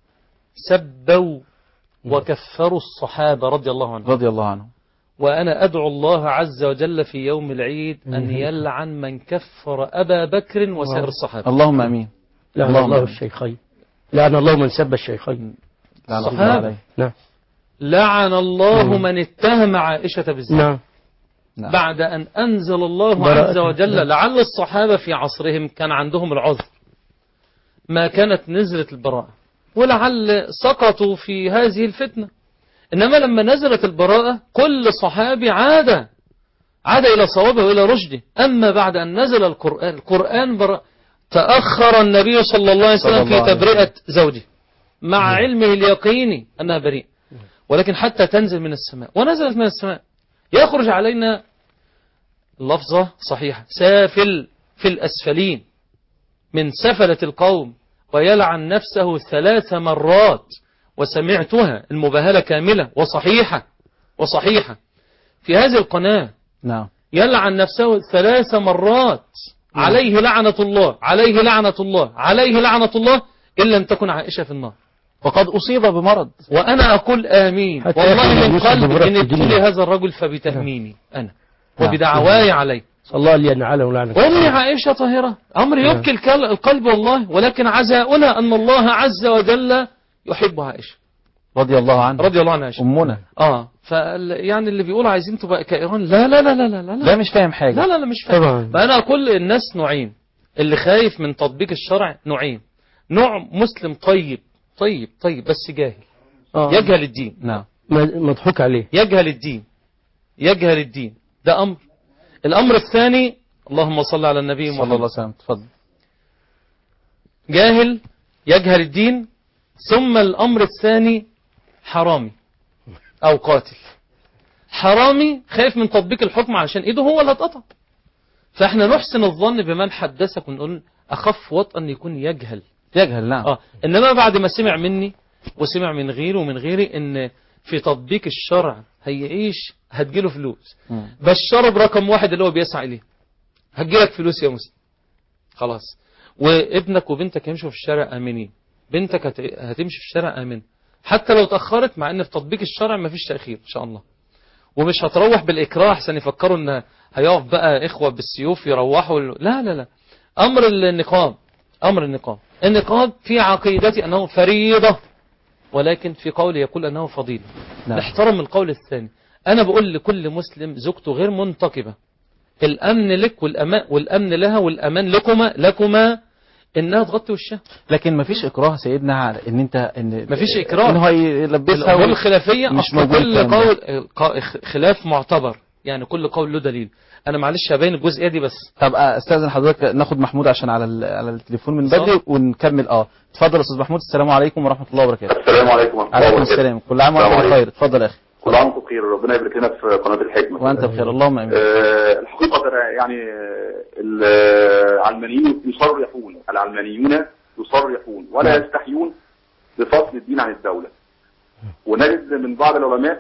سبوا وكفروا الصحابة رضي الله عنهم رضي الله عنه وأنا أدعو الله عز وجل في يوم العيد أن يلعن من كفر أبا بكر وسائر الصحابة اللهم امين لعن اللهم الله آمين. الشيخين لعن الله من سب الشيخين لعنة الله الصحابة. عليه. نعم لعن الله مم. من اتهم عائشة بالزنا نعم نعم. بعد أن أنزل الله براءة. عز وجل نعم. لعل الصحابة في عصرهم كان عندهم العذر ما كانت نزلت البراءة ولعل سقطوا في هذه الفتنة إنما لما نزلت البراءة كل صحابي عاد عاد إلى صوابه وإلى رشده أما بعد أن نزل القرآن القرآن براءة تأخر النبي صلى الله عليه صلى وسلم الله في عليه تبرئة زوجه مع علمه اليقيني أنها بريء ولكن حتى تنزل من السماء ونزلت من السماء يخرج علينا لفظة صحيحة سافل في الأسفلين من سفلة القوم ويلعن نفسه ثلاث مرات وسمعتها المباهلة كاملة وصحيحة وصحيحة في هذه القناة نعم يلعن نفسه ثلاث مرات عليه لعنة الله عليه لعنة الله عليه لعنة الله إن لم تكن عائشة في النار وقد اصيب بمرض وأنا أقول آمين حتى والله يأخذ من يوسف قلب بمرأة إن الدنيا. ابتلي هذا الرجل فبتهميني أنا نعم. وبدعواي عليه صلى الله عليه نعلم لعنة أمي عائشة طاهرة أمر يبكي الكل- القلب والله ولكن عزاؤنا أن الله عز وجل يحب عائشة رضي الله عنه رضي الله عنها عائشة امنا اه ف يعني اللي بيقول عايزين تبقى كإيران لا لا لا لا لا لا لا مش فاهم حاجه لا لا, لا مش فاهم طبعا فأنا أقول الناس نوعين اللي خايف من تطبيق الشرع نوعين نوع مسلم طيب طيب طيب بس جاهل آه. يجهل الدين نعم م- مضحوك عليه يجهل الدين يجهل الدين ده أمر الأمر الثاني اللهم صل على النبي صلى الله محمد عليه وسلم تفضل جاهل يجهل الدين ثم الأمر الثاني حرامي أو قاتل حرامي خايف من تطبيق الحكم علشان إيده هو اللي هتقطع فإحنا نحسن الظن بمن حدثك ونقول أخف وطئا أن يكون يجهل يجهل نعم آه. إنما بعد ما سمع مني وسمع من غيره ومن غيري إن في تطبيق الشرع هيعيش هتجيله فلوس مم. بشره برقم واحد اللي هو بيسعى إليه هتجيلك فلوس يا مسلم خلاص وابنك وبنتك يمشوا في الشارع آمنين بنتك هت- هتمشي في الشارع آمن حتى لو تأخرت مع ان في تطبيق الشرع مفيش تأخير إن شاء الله ومش هتروح بالإكراه عشان يفكروا ان هيقف بقى إخوة بالسيوف يروحوا ال- لا لا لا أمر النقاب أمر النقاب النقاب في عقيدتي أنه فريضة ولكن في قول يقول أنه فضيلة نعم. نحترم القول الثاني أنا بقول لكل مسلم زوجته غير منتقبة الأمن لك والأمان, والأمن لها والأمان لكما لكما إنها تغطي وشها لكن مفيش اكراه سيدنا على ان انت ان مفيش إكراه. ان هو يلبسها الأمور و- الخلافية مش أصل موجود كل الكلام ده. قول قا- خلاف معتبر يعني كل قول له دليل أنا معلش هبين الجزئية دي بس طب استاذن حضرتك ناخد محمود عشان على ال- على التليفون من صح. بدري ونكمل اه اتفضل يا استاذ محمود السلام عليكم ورحمه الله وبركاته السلام عليكم ورحمة الله عليكم وبركاته. السلام كل عام وانت السلام عليكم. بخير اتفضل يا اخي كل عام وانتم بخير ربنا يبارك لنا في قناة الحكمة وانت بخير اللهم امين آه، الحقيقة ترى يعني آه، العلمانيون يصرحون العلمانيون يصرحون ولا نعم. يستحيون بفصل الدين عن الدولة ونجد من بعض العلماء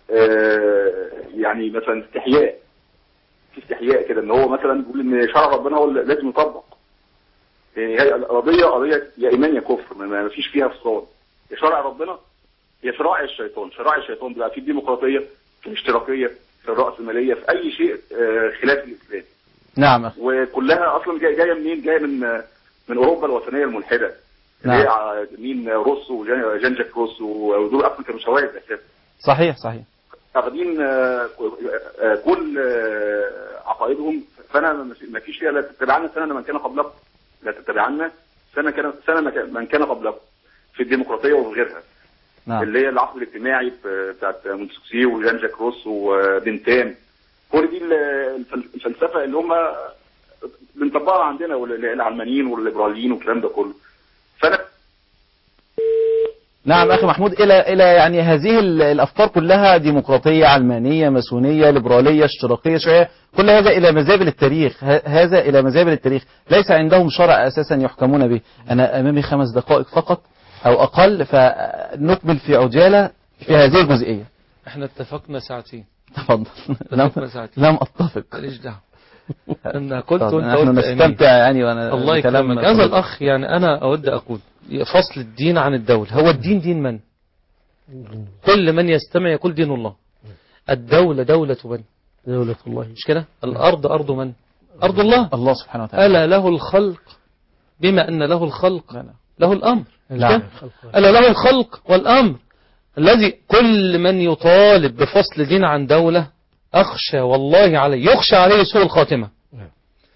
آه، يعني مثلا استحياء في استحياء كده ان هو مثلا بيقول ان شرع ربنا هو اللي لازم يطبق يعني هي القضية قضية يا ايمان يا كفر ما ما فيش فيها فصال يا شرع ربنا يا شرائع الشيطان شرائع الشيطان بقى في الديمقراطية في الاشتراكية في الرأسمالية في أي شيء آه، خلاف الإسلام نعم أخي. وكلها أصلا جاية جاية منين؟ جاية من آه، من أوروبا الوثنية الملحدة اللي هي نعم. ع- مين روسو وجان جان جاك روسو ودول أصلا كانوا شواذ أساسا صحيح صحيح واخدين آه، آه، كل آه، عقائدهم فأنا ما فيش فيها لا تتبعنا سنة من كان قبلكم لا تتبعنا سنة كان سنة من كان- من كان قبلكم في الديمقراطية وفي غيرها نعم اللي هي العقد الاجتماعي ب- بتاعت مونتسكيو وجان جاك روس وبنتان كل دي ال- الفل- الفلسفه اللي هم بنطبقها عندنا وال- العلمانيين والليبراليين والكلام ده كله فانا نعم اخي محمود الى الى يعني هذه ال- الافكار كلها ديمقراطيه علمانيه ماسونيه ليبراليه اشتراكيه شيوعيه كل هذا الى مزابل التاريخ ه- هذا الى مزابل التاريخ ليس عندهم شرع اساسا يحكمون به انا امامي خمس دقائق فقط او اقل فنكمل في عجاله في هذه الجزئيه احنا اتفقنا ساعتين تفضل لم اتفقنا ساعتين لم اتفق ماليش دعوه انا قلت طب وانت نحن قلت آمين. نستمتع يعني وانا الله بكلام يكرمك هذا حضرتك. الأخ يعني أنا أود أقول فصل الدين عن الدولة هو الدين دين من كل من يستمع يقول دين الله الدولة دولة من دولة الله مش كده الأرض أرض من أرض الله الله سبحانه وتعالى ألا له الخلق بما أن له الخلق لا لا. له الأمر مش نعم. كده؟ ألا له الخلق والأمر الذي كل من يطالب بفصل دين عن دولة أخشى والله عليه يخشى عليه سوء الخاتمة نعم.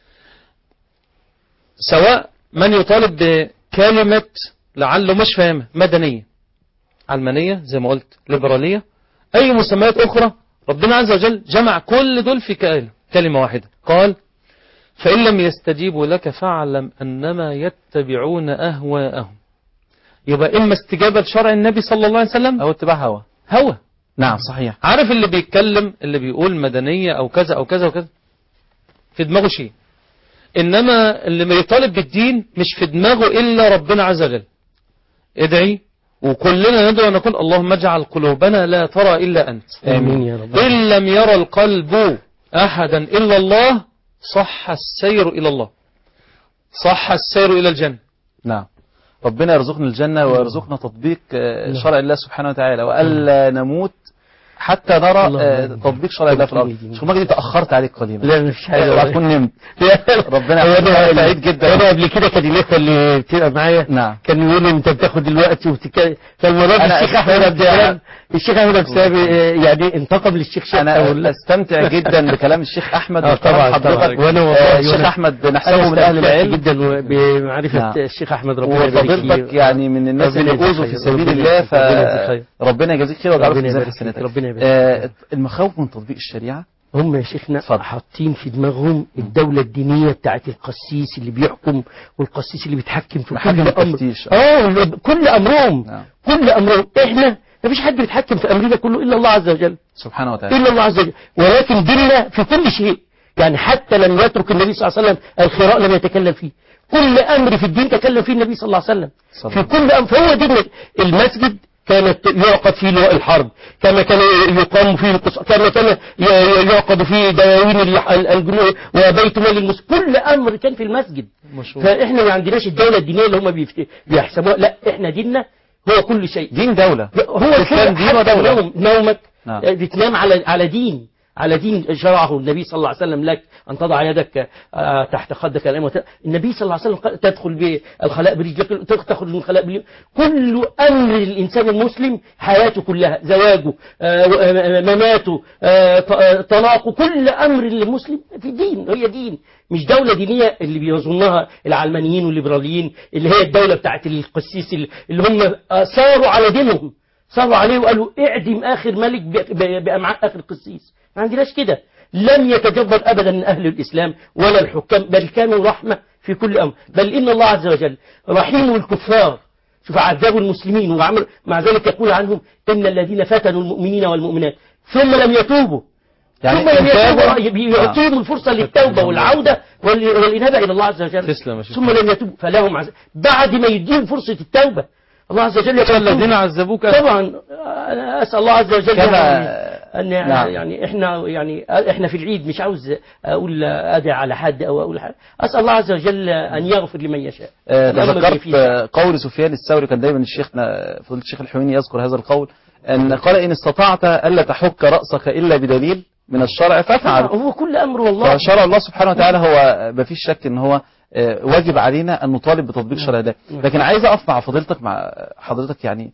سواء من يطالب بكلمة لعله مش فاهمة مدنية علمانية زي ما قلت ليبرالية أي مسميات أخرى ربنا عز وجل جمع كل دول في كلمة كلمة واحدة قال فإن لم يستجيبوا لك فاعلم أنما يتبعون أهواءهم يبقى إما استجابة لشرع النبي صلى الله عليه وسلم او اتباع هوى هوى نعم صحيح عارف اللي بيتكلم اللي بيقول مدنية أو كذا أو كذا وكذا في دماغه شيء إنما اللي ما يطالب بالدين مش في دماغه إلا ربنا عز وجل ادعي وكلنا ندعو ونقول اللهم اجعل قلوبنا لا ترى إلا أنت آمين يا رب إن لم يرى القلب أحدا إلا الله صح السير إلى الله صح السير إلى الجنة نعم ربنا يرزقنا الجنة ويرزقنا تطبيق آه، شرع الله سبحانه وتعالى وألا نموت حتى نرى اللهم آه، آمين. تطبيق شرع الله في الأرض آمين. شيخ مجدي تأخرت عليك قليلا لا مش حاجة اوعى تكون نمت ربنا يحفظك سعيد جدا انا قبل كده كان الاخوه اللي بتبقى معايا نعم كان يقول لي انت بتاخد الوقت وبتتكلم فالمره دي أنا الشيخ احمد عبد أستمتع. السلام الشيخ احمد عبد السلام آه، يعني انتقم للشيخ شيخ أنا أستمتع جدا بكلام الشيخ أحمد اه وكلام طبعا حضرتك طبعا وانا والله آه، الشيخ وأنا- أحمد أنا نحسبه من أهل استمتعت العلم جدا بمعرفه نعم. الشيخ احمد ربنا يبارك وفضيلتك فيه. يعني من الناس ربنا اللي يجزيك اوذوا في خير. سبيل ربنا الله يجزيك- ربنا يجزيك خير. فربنا يجازيك خير ويجعله في ربنا ميزان يبارك فيك. حسناتك ربنا يبارك آه، فيك. المخاوف من تطبيق الشريعة هم يا شيخنا اتفضل. حاطين في دماغهم الدولة الدينية بتاعت القسيس اللي بيحكم والقسيس اللي بيتحكم في محاكم كل أمر التفتيش. اه كل أمرهم نعم. كل أمرهم احنا ما فيش حد بيتحكم في أمرنا كله إلا الله عز وجل سبحانه وتعالى إلا الله عز وجل ولكن ديننا في كل شيء يعني حتى لم يترك النبي صلى الله عليه وسلم الخراء لم يتكلم فيه كل أمر في الدين تكلم فيه النبي صلى الله عليه وسلم صلى في الله كل أمر فهو دين المسجد كانت يعقد فيه لواء الحرب كما كان يقام فيه القص كما كان ي- ي- يعقد فيه دواوين الح- الجنود وبيت مال المسلم كل أمر كان في المسجد مشهور. فإحنا ما عندناش الدولة الدينية اللي هم بيفت- بيحسبوها لا إحنا ديننا هو كل شيء دين دولة هو الإسلام كده دين حتى ودولة. نوم نومك نعم. آه، بتنام على على دين على دين شرعه النبي صلى الله عليه وسلم لك أن تضع يدك آه، تحت خدك الأيمن وت- النبي صلى الله عليه وسلم قال تدخل بالخلاء برجلك تخرج من الخلاء برجلك كل أمر الإنسان المسلم حياته كلها زواجه آه، آه، مماته آه، ط- آه، طلاقه كل أمر المسلم في دين هي دين مش دولة دينية اللي بيظنها العلمانيين والليبراليين اللي هي الدولة بتاعت القسيس اللي اللي هم صاروا على دينهم صاروا عليه وقالوا اعدم آخر ملك ب- ب- بأمعاء آخر قسيس ما عندناش كده لم يتجبر أبدا أهل الإسلام ولا الحكام بل كانوا رحمة في كل أمر بل إن الله عز وجل رحيم الكفار شوف عذبوا المسلمين وعمل مع ذلك يقول عنهم إن الذين فتنوا المؤمنين والمؤمنات ثم لم يتوبوا يعني ثم لم إنتاجه- يتوبوا يعطيهم الفرصة للتوبة والعودة وال- والإنابة إلى الله عز وجل تسلم يا شيخ. ثم لم يتوبوا فلهم عز... بعد ما يديهم فرصة التوبة الله عز وجل يقول الذين عذبوك طبعا أنا أسأل الله عز وجل كما- يعني أن نعم. يعني إحنا يعني إحنا في العيد مش عاوز أقول أدعي على حد أو أقول حد أسأل الله عز وجل أن يغفر لمن يشاء آه، الأمر تذكرت فيه آه، قول سفيان الثوري كان دايما الشيخنا فضيلة الشيخ الحويني يذكر هذا القول أن قال إن استطعت ألا تحك رأسك إلا بدليل من الشرع فافعل هو كل أمر والله فشرع الله سبحانه وتعالى هو ما فيش شك ان هو آه، واجب علينا ان نطالب بتطبيق شرع ده لكن عايز اقف مع فضيلتك مع حضرتك يعني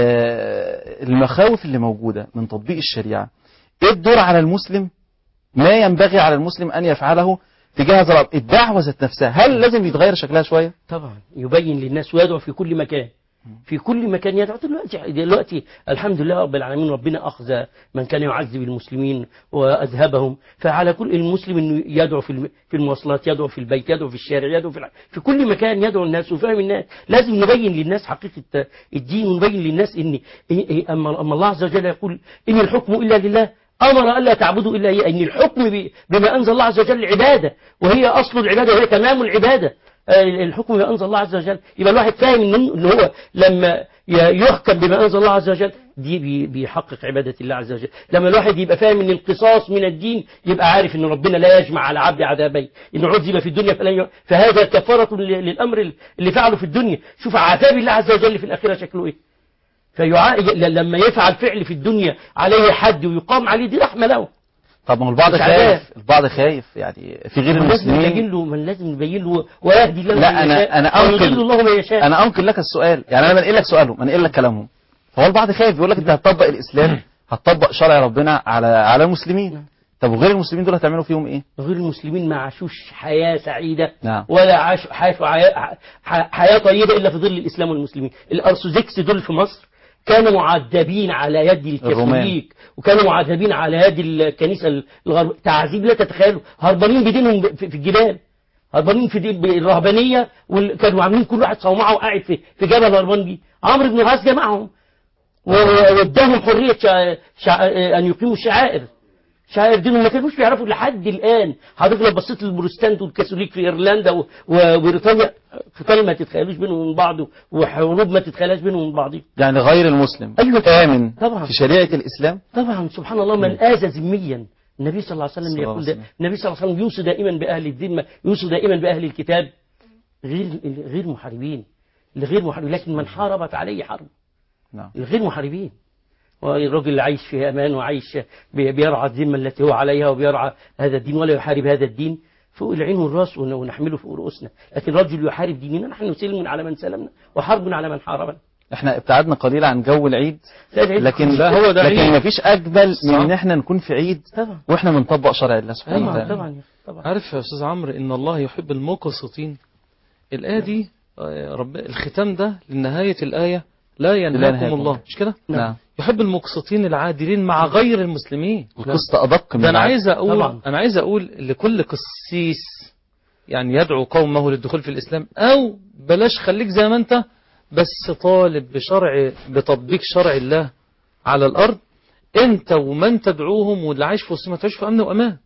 آه، المخاوف اللي موجوده من تطبيق الشريعه ايه الدور على المسلم ما ينبغي على المسلم ان يفعله تجاه هذا الأمر؟ الدعوه ذات نفسها هل لازم يتغير شكلها شويه طبعا يبين للناس ويدعو في كل مكان في كل مكان يدعو دلوقتي دلوقتي الحمد لله رب العالمين ربنا أخذ من كان يعذب المسلمين وأذهبهم فعلى كل المسلم أنه يدعو في الم- في المواصلات يدعو في البيت يدعو في الشارع يدعو في الع- في كل مكان يدعو الناس وفاهم الناس لازم نبين للناس حقيقة الدين ونبين للناس إن إن- إن- أما أما الله عز وجل يقول إن الحكم إلا لله أمر ألا تعبدوا إلا إياه إن الحكم ب- بما أنزل الله عز وجل عبادة وهي أصل العبادة وهي تمام العبادة آه، الحكم بما أنزل الله عز وجل يبقى الواحد فاهم إن إن هو لما ي- يحكم بما أنزل الله عز وجل دي بي- بيحقق عبادة الله عز وجل لما الواحد يبقى فاهم إن القصاص من الدين يبقى عارف إن ربنا لا يجمع على عبد عذابين إن عذب في الدنيا فلن ي... فهذا كفارة ل- للأمر اللي فعله في الدنيا شوف عذاب الله عز وجل في الآخرة شكله إيه فيع... ي- لما يفعل فعل في الدنيا عليه حد ويقام عليه دي رحمة له طب ما هو البعض مش عذاب. خايف البعض خايف يعني في غير من لازم نبين المسلمين له من لازم نبين له ويهدي الله لا، من أنا- يشاء أنا أنقل- ويضل الله من يشاء انا انقل لك السؤال يعني انا بنقل لك سؤالهم بنقل لك كلامهم فهو البعض خايف بيقول لك انت هتطبق الاسلام هتطبق شرع ربنا على على المسلمين طب وغير المسلمين دول هتعملوا فيهم ايه غير المسلمين ما عاشوش حياة سعيدة نعم. ولا عاشوا عاشوا حياة, ح- حياة طيبة إلا في ظل الإسلام والمسلمين الأرثوذكس دول في مصر كانوا معذبين على يد الرومان. الكاثوليك وكانوا معذبين على يد الكنيسة الغرب تعذيب لا تتخيلوا هربانين بدينهم ب- في في الجبال هربانين في دين بالرهبانية وكانوا عاملين كل واحد صومعه وقاعد في في جبل هربان بيه عمرو بن العاص جمعهم و- واداهم حرية شع... شع... أن يقيموا الشعائر شاعر دينهم ما كانوش بيعرفوا لحد الآن حضرتك لو بصيت للبروتستانت والكاثوليك في إيرلندا و- وبريطانيا قتال ما تتخيلوش بينهم وبين بعض وحروب ما تتخيلهاش بينهم وبين بعض يعني غير المسلم أيوة. امن طبعا. في شريعه الاسلام طبعا سبحان الله من آذى ذميا النبي صلى الله عليه صلى وسلم الله يقول عليه ده وسلم. النبي صلى الله عليه وسلم يوصي دائما بأهل الذمة يوصي دائما بأهل الكتاب غير غير محاربين الغير محاربين لكن من حاربت عليه حرب نعم الغير محاربين والراجل اللي عايش في امان وعايش بي- بيرعى الذمه التي هو عليها وبيرعى هذا الدين ولا يحارب هذا الدين فوق العين والراس ون- ونحمله فوق رؤوسنا لكن رجل يحارب ديننا نحن سلم على من سلمنا وحرب على من حاربنا احنا ابتعدنا قليلا عن جو العيد لا العيد لكن لا، هو ده لكن عيد. مفيش اجمل من صح. ان احنا نكون في عيد طبعا واحنا بنطبق شرع الله سبحانه طبعا وتعالى طبعا طبعا عارف يا أستاذ عمرو إن الله يحب المقسطين الآية دي آه، رب الختام ده لنهاية الآية لا ينهاكم ينهاكم. الله مش كده نعم يحب المقسطين العادلين مع غير المسلمين القسط ادق من ده انا العادة. عايز اقول طبعا. انا عايز اقول لكل قسيس يعني يدعو قومه للدخول في الاسلام او بلاش خليك زي ما انت بس طالب بشرع بتطبيق شرع الله على الارض انت ومن تدعوهم واللي عايش في وسطهم تعيش في امن وامان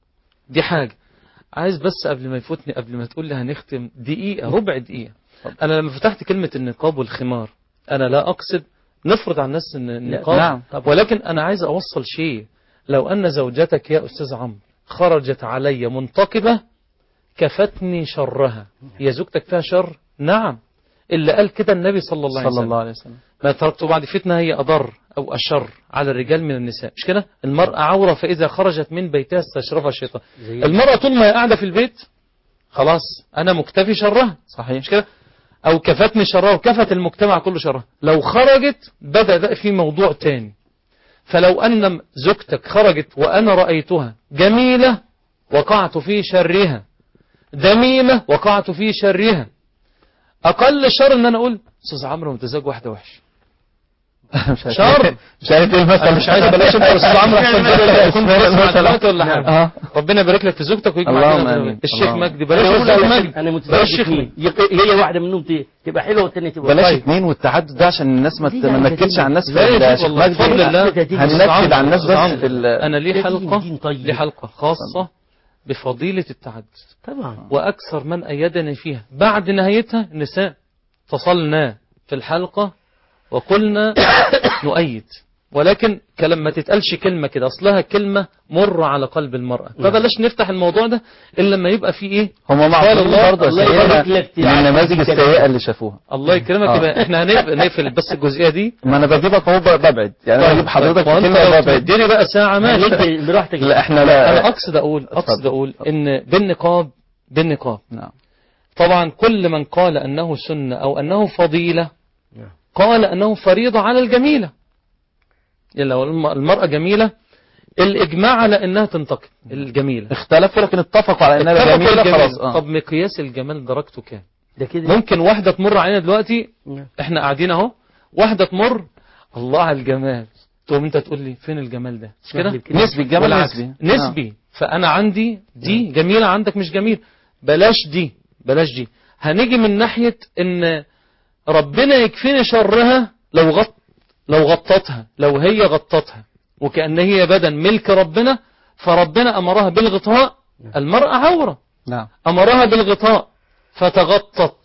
دي حاجه عايز بس قبل ما يفوتني قبل ما تقول لي هنختم دقيقه ربع دقيقه انا لما فتحت كلمه النقاب والخمار انا لا اقصد نفرض على الناس ان النقاب نعم. ولكن انا عايز اوصل شيء لو ان زوجتك يا استاذ عمرو خرجت علي منتقبة كفتني شرها هي زوجتك فيها شر نعم اللي قال كده النبي صلى الله عليه صلى وسلم الله عليه وسلم ما تركت بعد فتنة هي أضر أو أشر على الرجال من النساء مش كده المرأة عورة فإذا خرجت من بيتها استشرفها الشيطان زي المرأة طول ما هي قاعدة في البيت خلاص أنا مكتفي شرها صحيح مش كده أو كفتني شرها وكفت المجتمع كله شرها لو خرجت بدأ بقى في موضوع تاني فلو أن زوجتك خرجت وأنا رأيتها جميلة وقعت في شرها دميمة وقعت في شرها أقل شر إن أنا أقول أستاذ عمرو متزوج واحدة وحش مش عارف- شر. مش عارف ايه المثل انا مش عايز بلاش انت يا استاذ عمرو احسن بدل يكون بتسمع دلوقتي ولا حاجه اه ربنا يبارك لك في زوجتك ويجمع اللهم بيننا آمين. الشيخ اللهم. مجدي انا بلاش بقول الشيخ لك مجدي انا بلاش متزوج الشيخ اثنين مجدي يق- هي واحده منهم ت- تبقى حلوه والثانيه تبقى بلاش طيب. اثنين والتعدد ده عشان الناس ما ت- دي ما يعني ننكدش على الناس في لا يا ال- شيخ شيخ والله مجدي. بفضل الله ده دين هننكد على الناس أستاذ بس عمرو. في ال- انا لي ده دين- حلقه دين طيب. لي حلقه خاصه بفضيله التعدد طبعا واكثر من ايدني فيها بعد نهايتها النساء اتصلنا في الحلقه وقلنا نؤيد ولكن كلام ما تتقالش كلمة كده أصلها كلمة مر على قلب المرأة فبلاش نفتح الموضوع ده إلا لما يبقى فيه إيه هم قال معصومين الله- برضه الله سيئة يبارك لك من النماذج السيئة اللي شافوها الله يكرمك آه. يبقى احنا هنقفل نقفل بس الجزئية دي ما انا بجيبك اهو ببعد يعني انا بجيب حضرتك في وانت كلمة لو ببعد تديني بقى ساعة يعني ماشي انت براحتك لا احنا انا لا اقصد اقول اقصد اتفضل. اقول ان بالنقاب بالنقاب نعم طبعا كل من قال انه سنة او انه فضيلة نعم. قال انه فريضة على الجميلة يعني لو الم- المرأة جميلة الاجماع على انها تنتقد الجميلة اختلفوا لكن اتفقوا على انها اتفقوا جميلة الجميل. خلاص اه طب مقياس الجمال درجته كام ده كده ممكن واحدة تمر علينا دلوقتي نعم. احنا قاعدين اهو واحدة تمر الله على الجمال تقوم انت تقول لي فين الجمال ده مش كده نسبي الجمال والعكس. نسبي نسبي فانا عندي دي جميلة عندك مش جميل بلاش دي بلاش دي هنيجي من ناحية ان ربنا يكفيني شرها لو غط لو غطتها لو هي غطتها وكأن هي بدن ملك ربنا فربنا أمرها بالغطاء المرأة عورة نعم أمرها بالغطاء فتغطت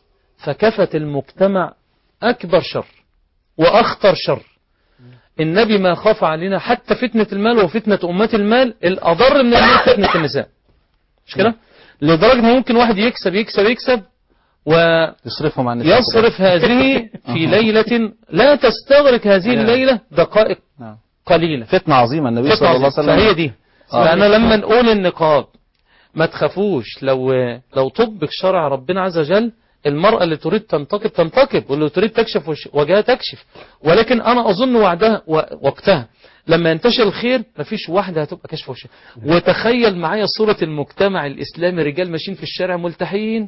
فكفت المجتمع أكبر شر وأخطر شر النبي ما خاف علينا حتى فتنة المال وفتنة أمات المال الأضر من المال فتنة النساء مش كده لدرجة إن ممكن واحد يكسب يكسب يكسب ويصرف يصرفهم عن النساء هذه في ليلة لا تستغرق هذه الليلة دقائق نعم قليلة فتنة عظيمة النبي فتنة صلى الله عليه عظيمة. وسلم فهي دي آه. فأنا لما نقول النقاب ما تخافوش لو لو طبق شرع ربنا عز وجل المرأة اللي تريد تنتقب تنتقب واللي تريد تكشف وش- وجهها تكشف ولكن أنا أظن وعدها و- وقتها لما ينتشر الخير مفيش واحدة هتبقى كشف وشها وتخيل معايا صورة المجتمع الإسلامي رجال ماشيين في الشارع ملتحيين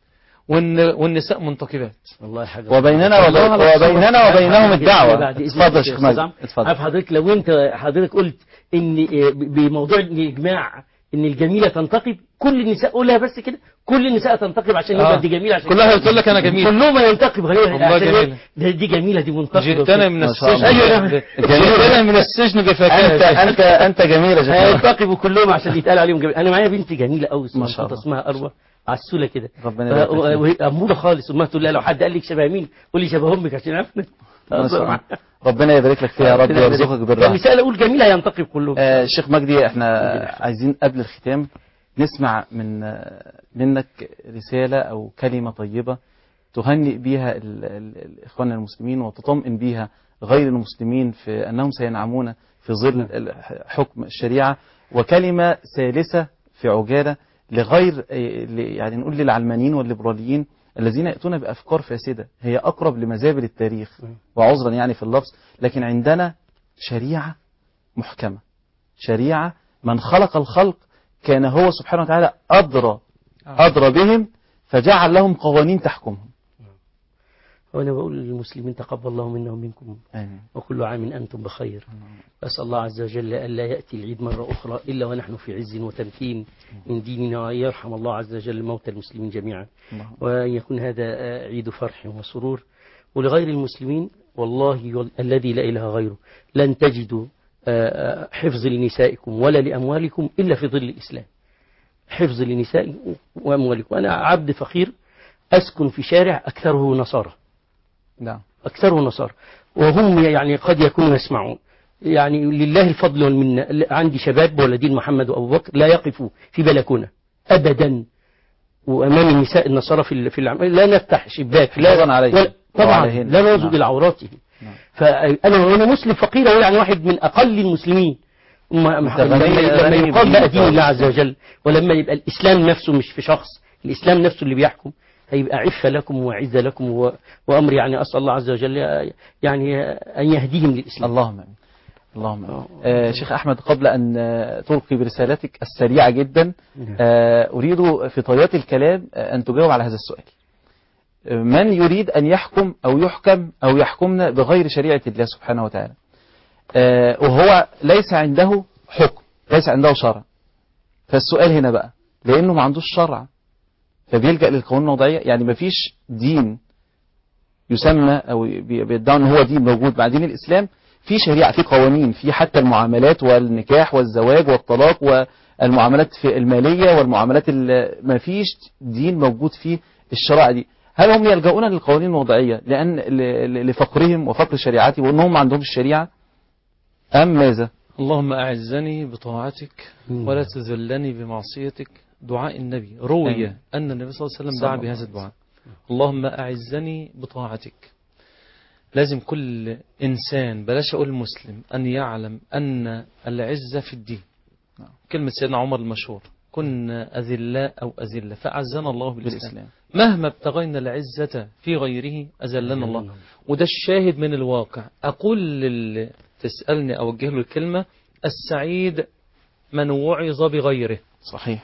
والن- والنساء منتقبات والله حاجه وبيننا وب- والله على الصورة. وبيننا وبينهم بعد الدعوة بعد إذنك اتفضل يا يا شيخ أستاذ مجدي عمرو. اتفضل عارف حضرتك لو انت حضرتك قلت ان آه، بموضوع الاجماع ان الجميله تنتقب كل النساء قولها بس كده كل النساء تنتقب عشان يبقى آه. دي جميله عشان كلها تقول لك أنا جميل كلهم ينتقب غير والله عشان جميلة. إيه؟ ده دي جميله دي منتقبه جئتنا من ما شاء السجن الله. أيوة. جئتنا من السجن انت بفكاهة انت انت جميل يا شيخ هينتقبوا كلهم عشان يتقال عليهم جميل انا معايا بنت جميله قوي اسمها ما شاء الله. اسمها اروى عسوله كده ربنا يبارك ف- فيك. وهي اموره خالص امها تقول لها لو حد قال لك شبه مين قولي شبه امك عشان عرفنا ما شاء الله. ربنا يبارك لك فيها يا رب ويرزقك بالراحة النساء اقول جميله ينتقب كلهم آه، الشيخ مجدي احنا عايزين قبل الختام نسمع من آه، منك رسالة او كلمة طيبة تهنئ بيها ال- ال- الاخوان المسلمين وتطمئن بيها غير المسلمين في انهم سينعمون في ظل ال- حكم الشريعة وكلمة ثالثة في عجالة لغير آه، ل- يعني نقول للعلمانيين والليبراليين الذين يأتون بأفكار فاسدة هي أقرب لمزابل التاريخ وعذرا يعني في اللفظ لكن عندنا شريعة محكمة شريعة من خلق الخلق كان هو سبحانه وتعالى أدرى أدرى بهم فجعل لهم قوانين تحكمهم وانا بقول للمسلمين تقبل الله منا ومنكم آمين وكل عام انتم بخير اسال الله عز وجل الا ياتي العيد مره اخرى الا ونحن في عز وتمكين من ديننا وان يرحم الله عز وجل موتى المسلمين جميعا اللهم وأن يكون هذا آه، عيد فرح وسرور ولغير المسلمين والله وال- الذي لا إله غيره لن تجدوا آه، آه، حفظ لنسائكم ولا لأموالكم إلا في ظل الإسلام حفظ لنسائكم وأموالكم أنا عبد فقير أسكن في شارع أكثره نصارى نعم أكثره نصارى وهم يعني قد يكونوا يسمعون يعني لله الفضل والمنة عندي شباب ولدين محمد وأبو بكر لا يقفوا في بلكونة أبدا وأمام النساء النصارى في ال- في العمل لا نفتح شباك لا حفاظاً عليهم ولا- طبعا وعليهن. لا ننظر نعم. إلى عوراتهم نعم. فأنا وأنا مسلم فقير أقول يعني واحد من أقل المسلمين ما- ما- أنت غني- لما لما غني يقال بدينك بقى دين الله خالص. عز وجل ولما يبقى الإسلام نفسه مش في شخص الإسلام نفسه اللي بيحكم هيبقى عفة لكم وعزة لكم و- وأمر يعني أسأل الله عز وجل يعني أن يهديهم للإسلام اللهم امين اللهم امين آه شيخ احمد قبل ان آه، تلقي برسالتك السريعه جدا آه اريد في طيات الكلام آه، ان تجاوب على هذا السؤال آه، من يريد ان يحكم او يحكم او يحكمنا بغير شريعه الله سبحانه وتعالى آه وهو ليس عنده حكم ليس عنده شرع فالسؤال هنا بقى لانه ما عندوش شرع فبيلجأ للقوانين الوضعيه يعني ما فيش دين يسمى او بي- بيدعوا ان هو دين موجود مع دين الاسلام في شريعه في قوانين في حتى المعاملات والنكاح والزواج والطلاق والمعاملات في الماليه والمعاملات ال- ما فيش دين موجود فيه الشرائع دي هل هم يلجؤون للقوانين الوضعيه لان ل- ل- لفقرهم وفقر شريعتهم وانهم ما عندهمش الشريعه ام ماذا اللهم أعزني بطاعتك ولا تذلني بمعصيتك دعاء النبي روي آمين. أن النبي صلى الله عليه وسلم صلى دعا الله بهذا عليه الدعاء اللهم أعزني بطاعتك لازم كل إنسان بلاش أقول مسلم أن يعلم أن العزة في الدين نعم. كلمة سيدنا عمر المشهور كنا أذلاء أو أذلة فأعزنا الله بالإسلام بالاسلام مهما ابتغينا العزة في غيره أذلنا الله وده الشاهد من الواقع أقول للي تسألني أوجه له الكلمة السعيد من وعظ بغيره صحيح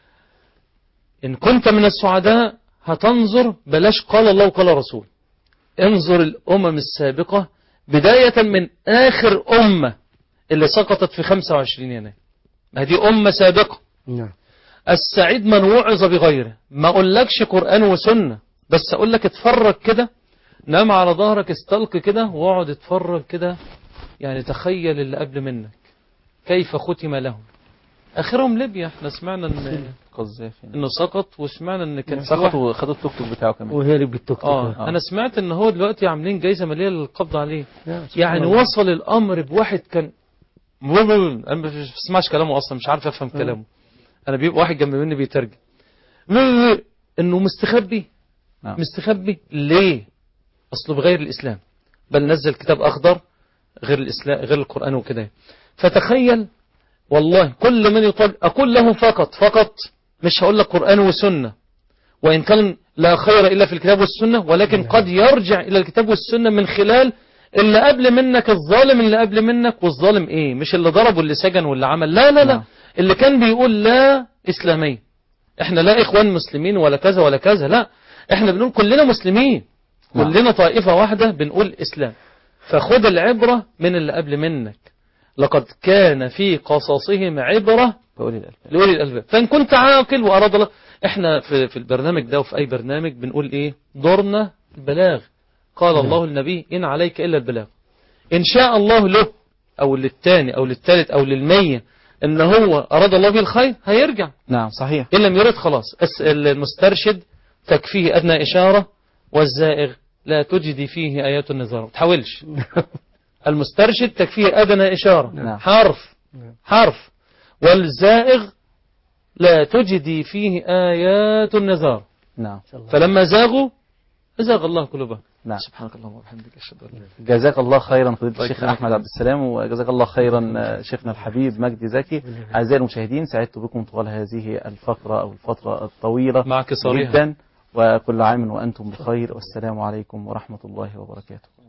إن كنت من السعداء هتنظر بلاش قال الله وقال رسول انظر الأمم السابقة بداية من آخر أمة اللي سقطت في 25 يناير هذه أمة سابقة نعم السعيد من وعظ بغيره ما اقولكش قرآن وسنة بس اقول لك اتفرج كده نام على ظهرك استلق كده واقعد اتفرج كده يعني تخيل اللي قبل منك كيف ختم لهم اخرهم ليبيا احنا سمعنا ان قذافي انه سقط وسمعنا ان كان في واحد- سقطوا خدوا التوك توك بتاعه كمان وهرب بالتوك توك اه انا سمعت ان هو دلوقتي عاملين جايزه ماليه للقبض عليه نعم، سبحان يعني الله. وصل الامر بواحد كان انا ما بسمعش كلامه اصلا مش عارف افهم كلامه انا بيبقى واحد جنب مني بيترجم انه مستخبي نعم. مستخبي ليه اصله بغير الاسلام بل نزل كتاب اخضر غير الاسلام غير القران وكده فتخيل والله كل من يطالب اقول له فقط فقط مش هقول لك قران وسنه وان كان لا خير الا في الكتاب والسنه ولكن قد يرجع الى الكتاب والسنه من خلال اللي قبل منك الظالم اللي قبل منك والظالم ايه مش اللي ضرب واللي سجن واللي عمل لا لا لا نعم. اللي كان بيقول لا اسلاميه احنا لا اخوان مسلمين ولا كذا ولا كذا لا احنا بنقول كلنا مسلمين نعم. كلنا طائفة واحدة بنقول اسلام فخد العبرة من اللي قبل منك لقد كان في قصصهم عبرة بقول الألباب لأولي الألباب فإن كنت عاقل وأراد الله إحنا في, في البرنامج ده وفي أي برنامج بنقول إيه دورنا البلاغ قال الله النبي إن عليك إلا البلاغ إن شاء الله له أو للتاني أو للتالت أو للمية إن هو أراد الله به الخير هيرجع نعم صحيح إن لم يرد خلاص أس- المسترشد تكفيه أدنى إشارة والزائغ لا تجدي فيه آيات النظام ما تحاولش المسترشد تكفيه أدنى إشارة نعم. حرف حرف والزائغ لا تجدي فيه آيات النظام نعم فلما زاغوا زاغ الله قلوبهم نعم سبحانك اللهم وبحمدك أشهد أن لا إله إلا جزاك الله خيرا فضيلة الله الشيخ يكرمك. أحمد عبد السلام وجزاك الله خيرا آه، شيخنا الحبيب مجدي زكي أعزائي المشاهدين سعدت بكم طوال هذه الفترة أو الفترة الطويلة معك صريحة جدا وكل عام وأنتم بخير والسلام عليكم ورحمة الله وبركاته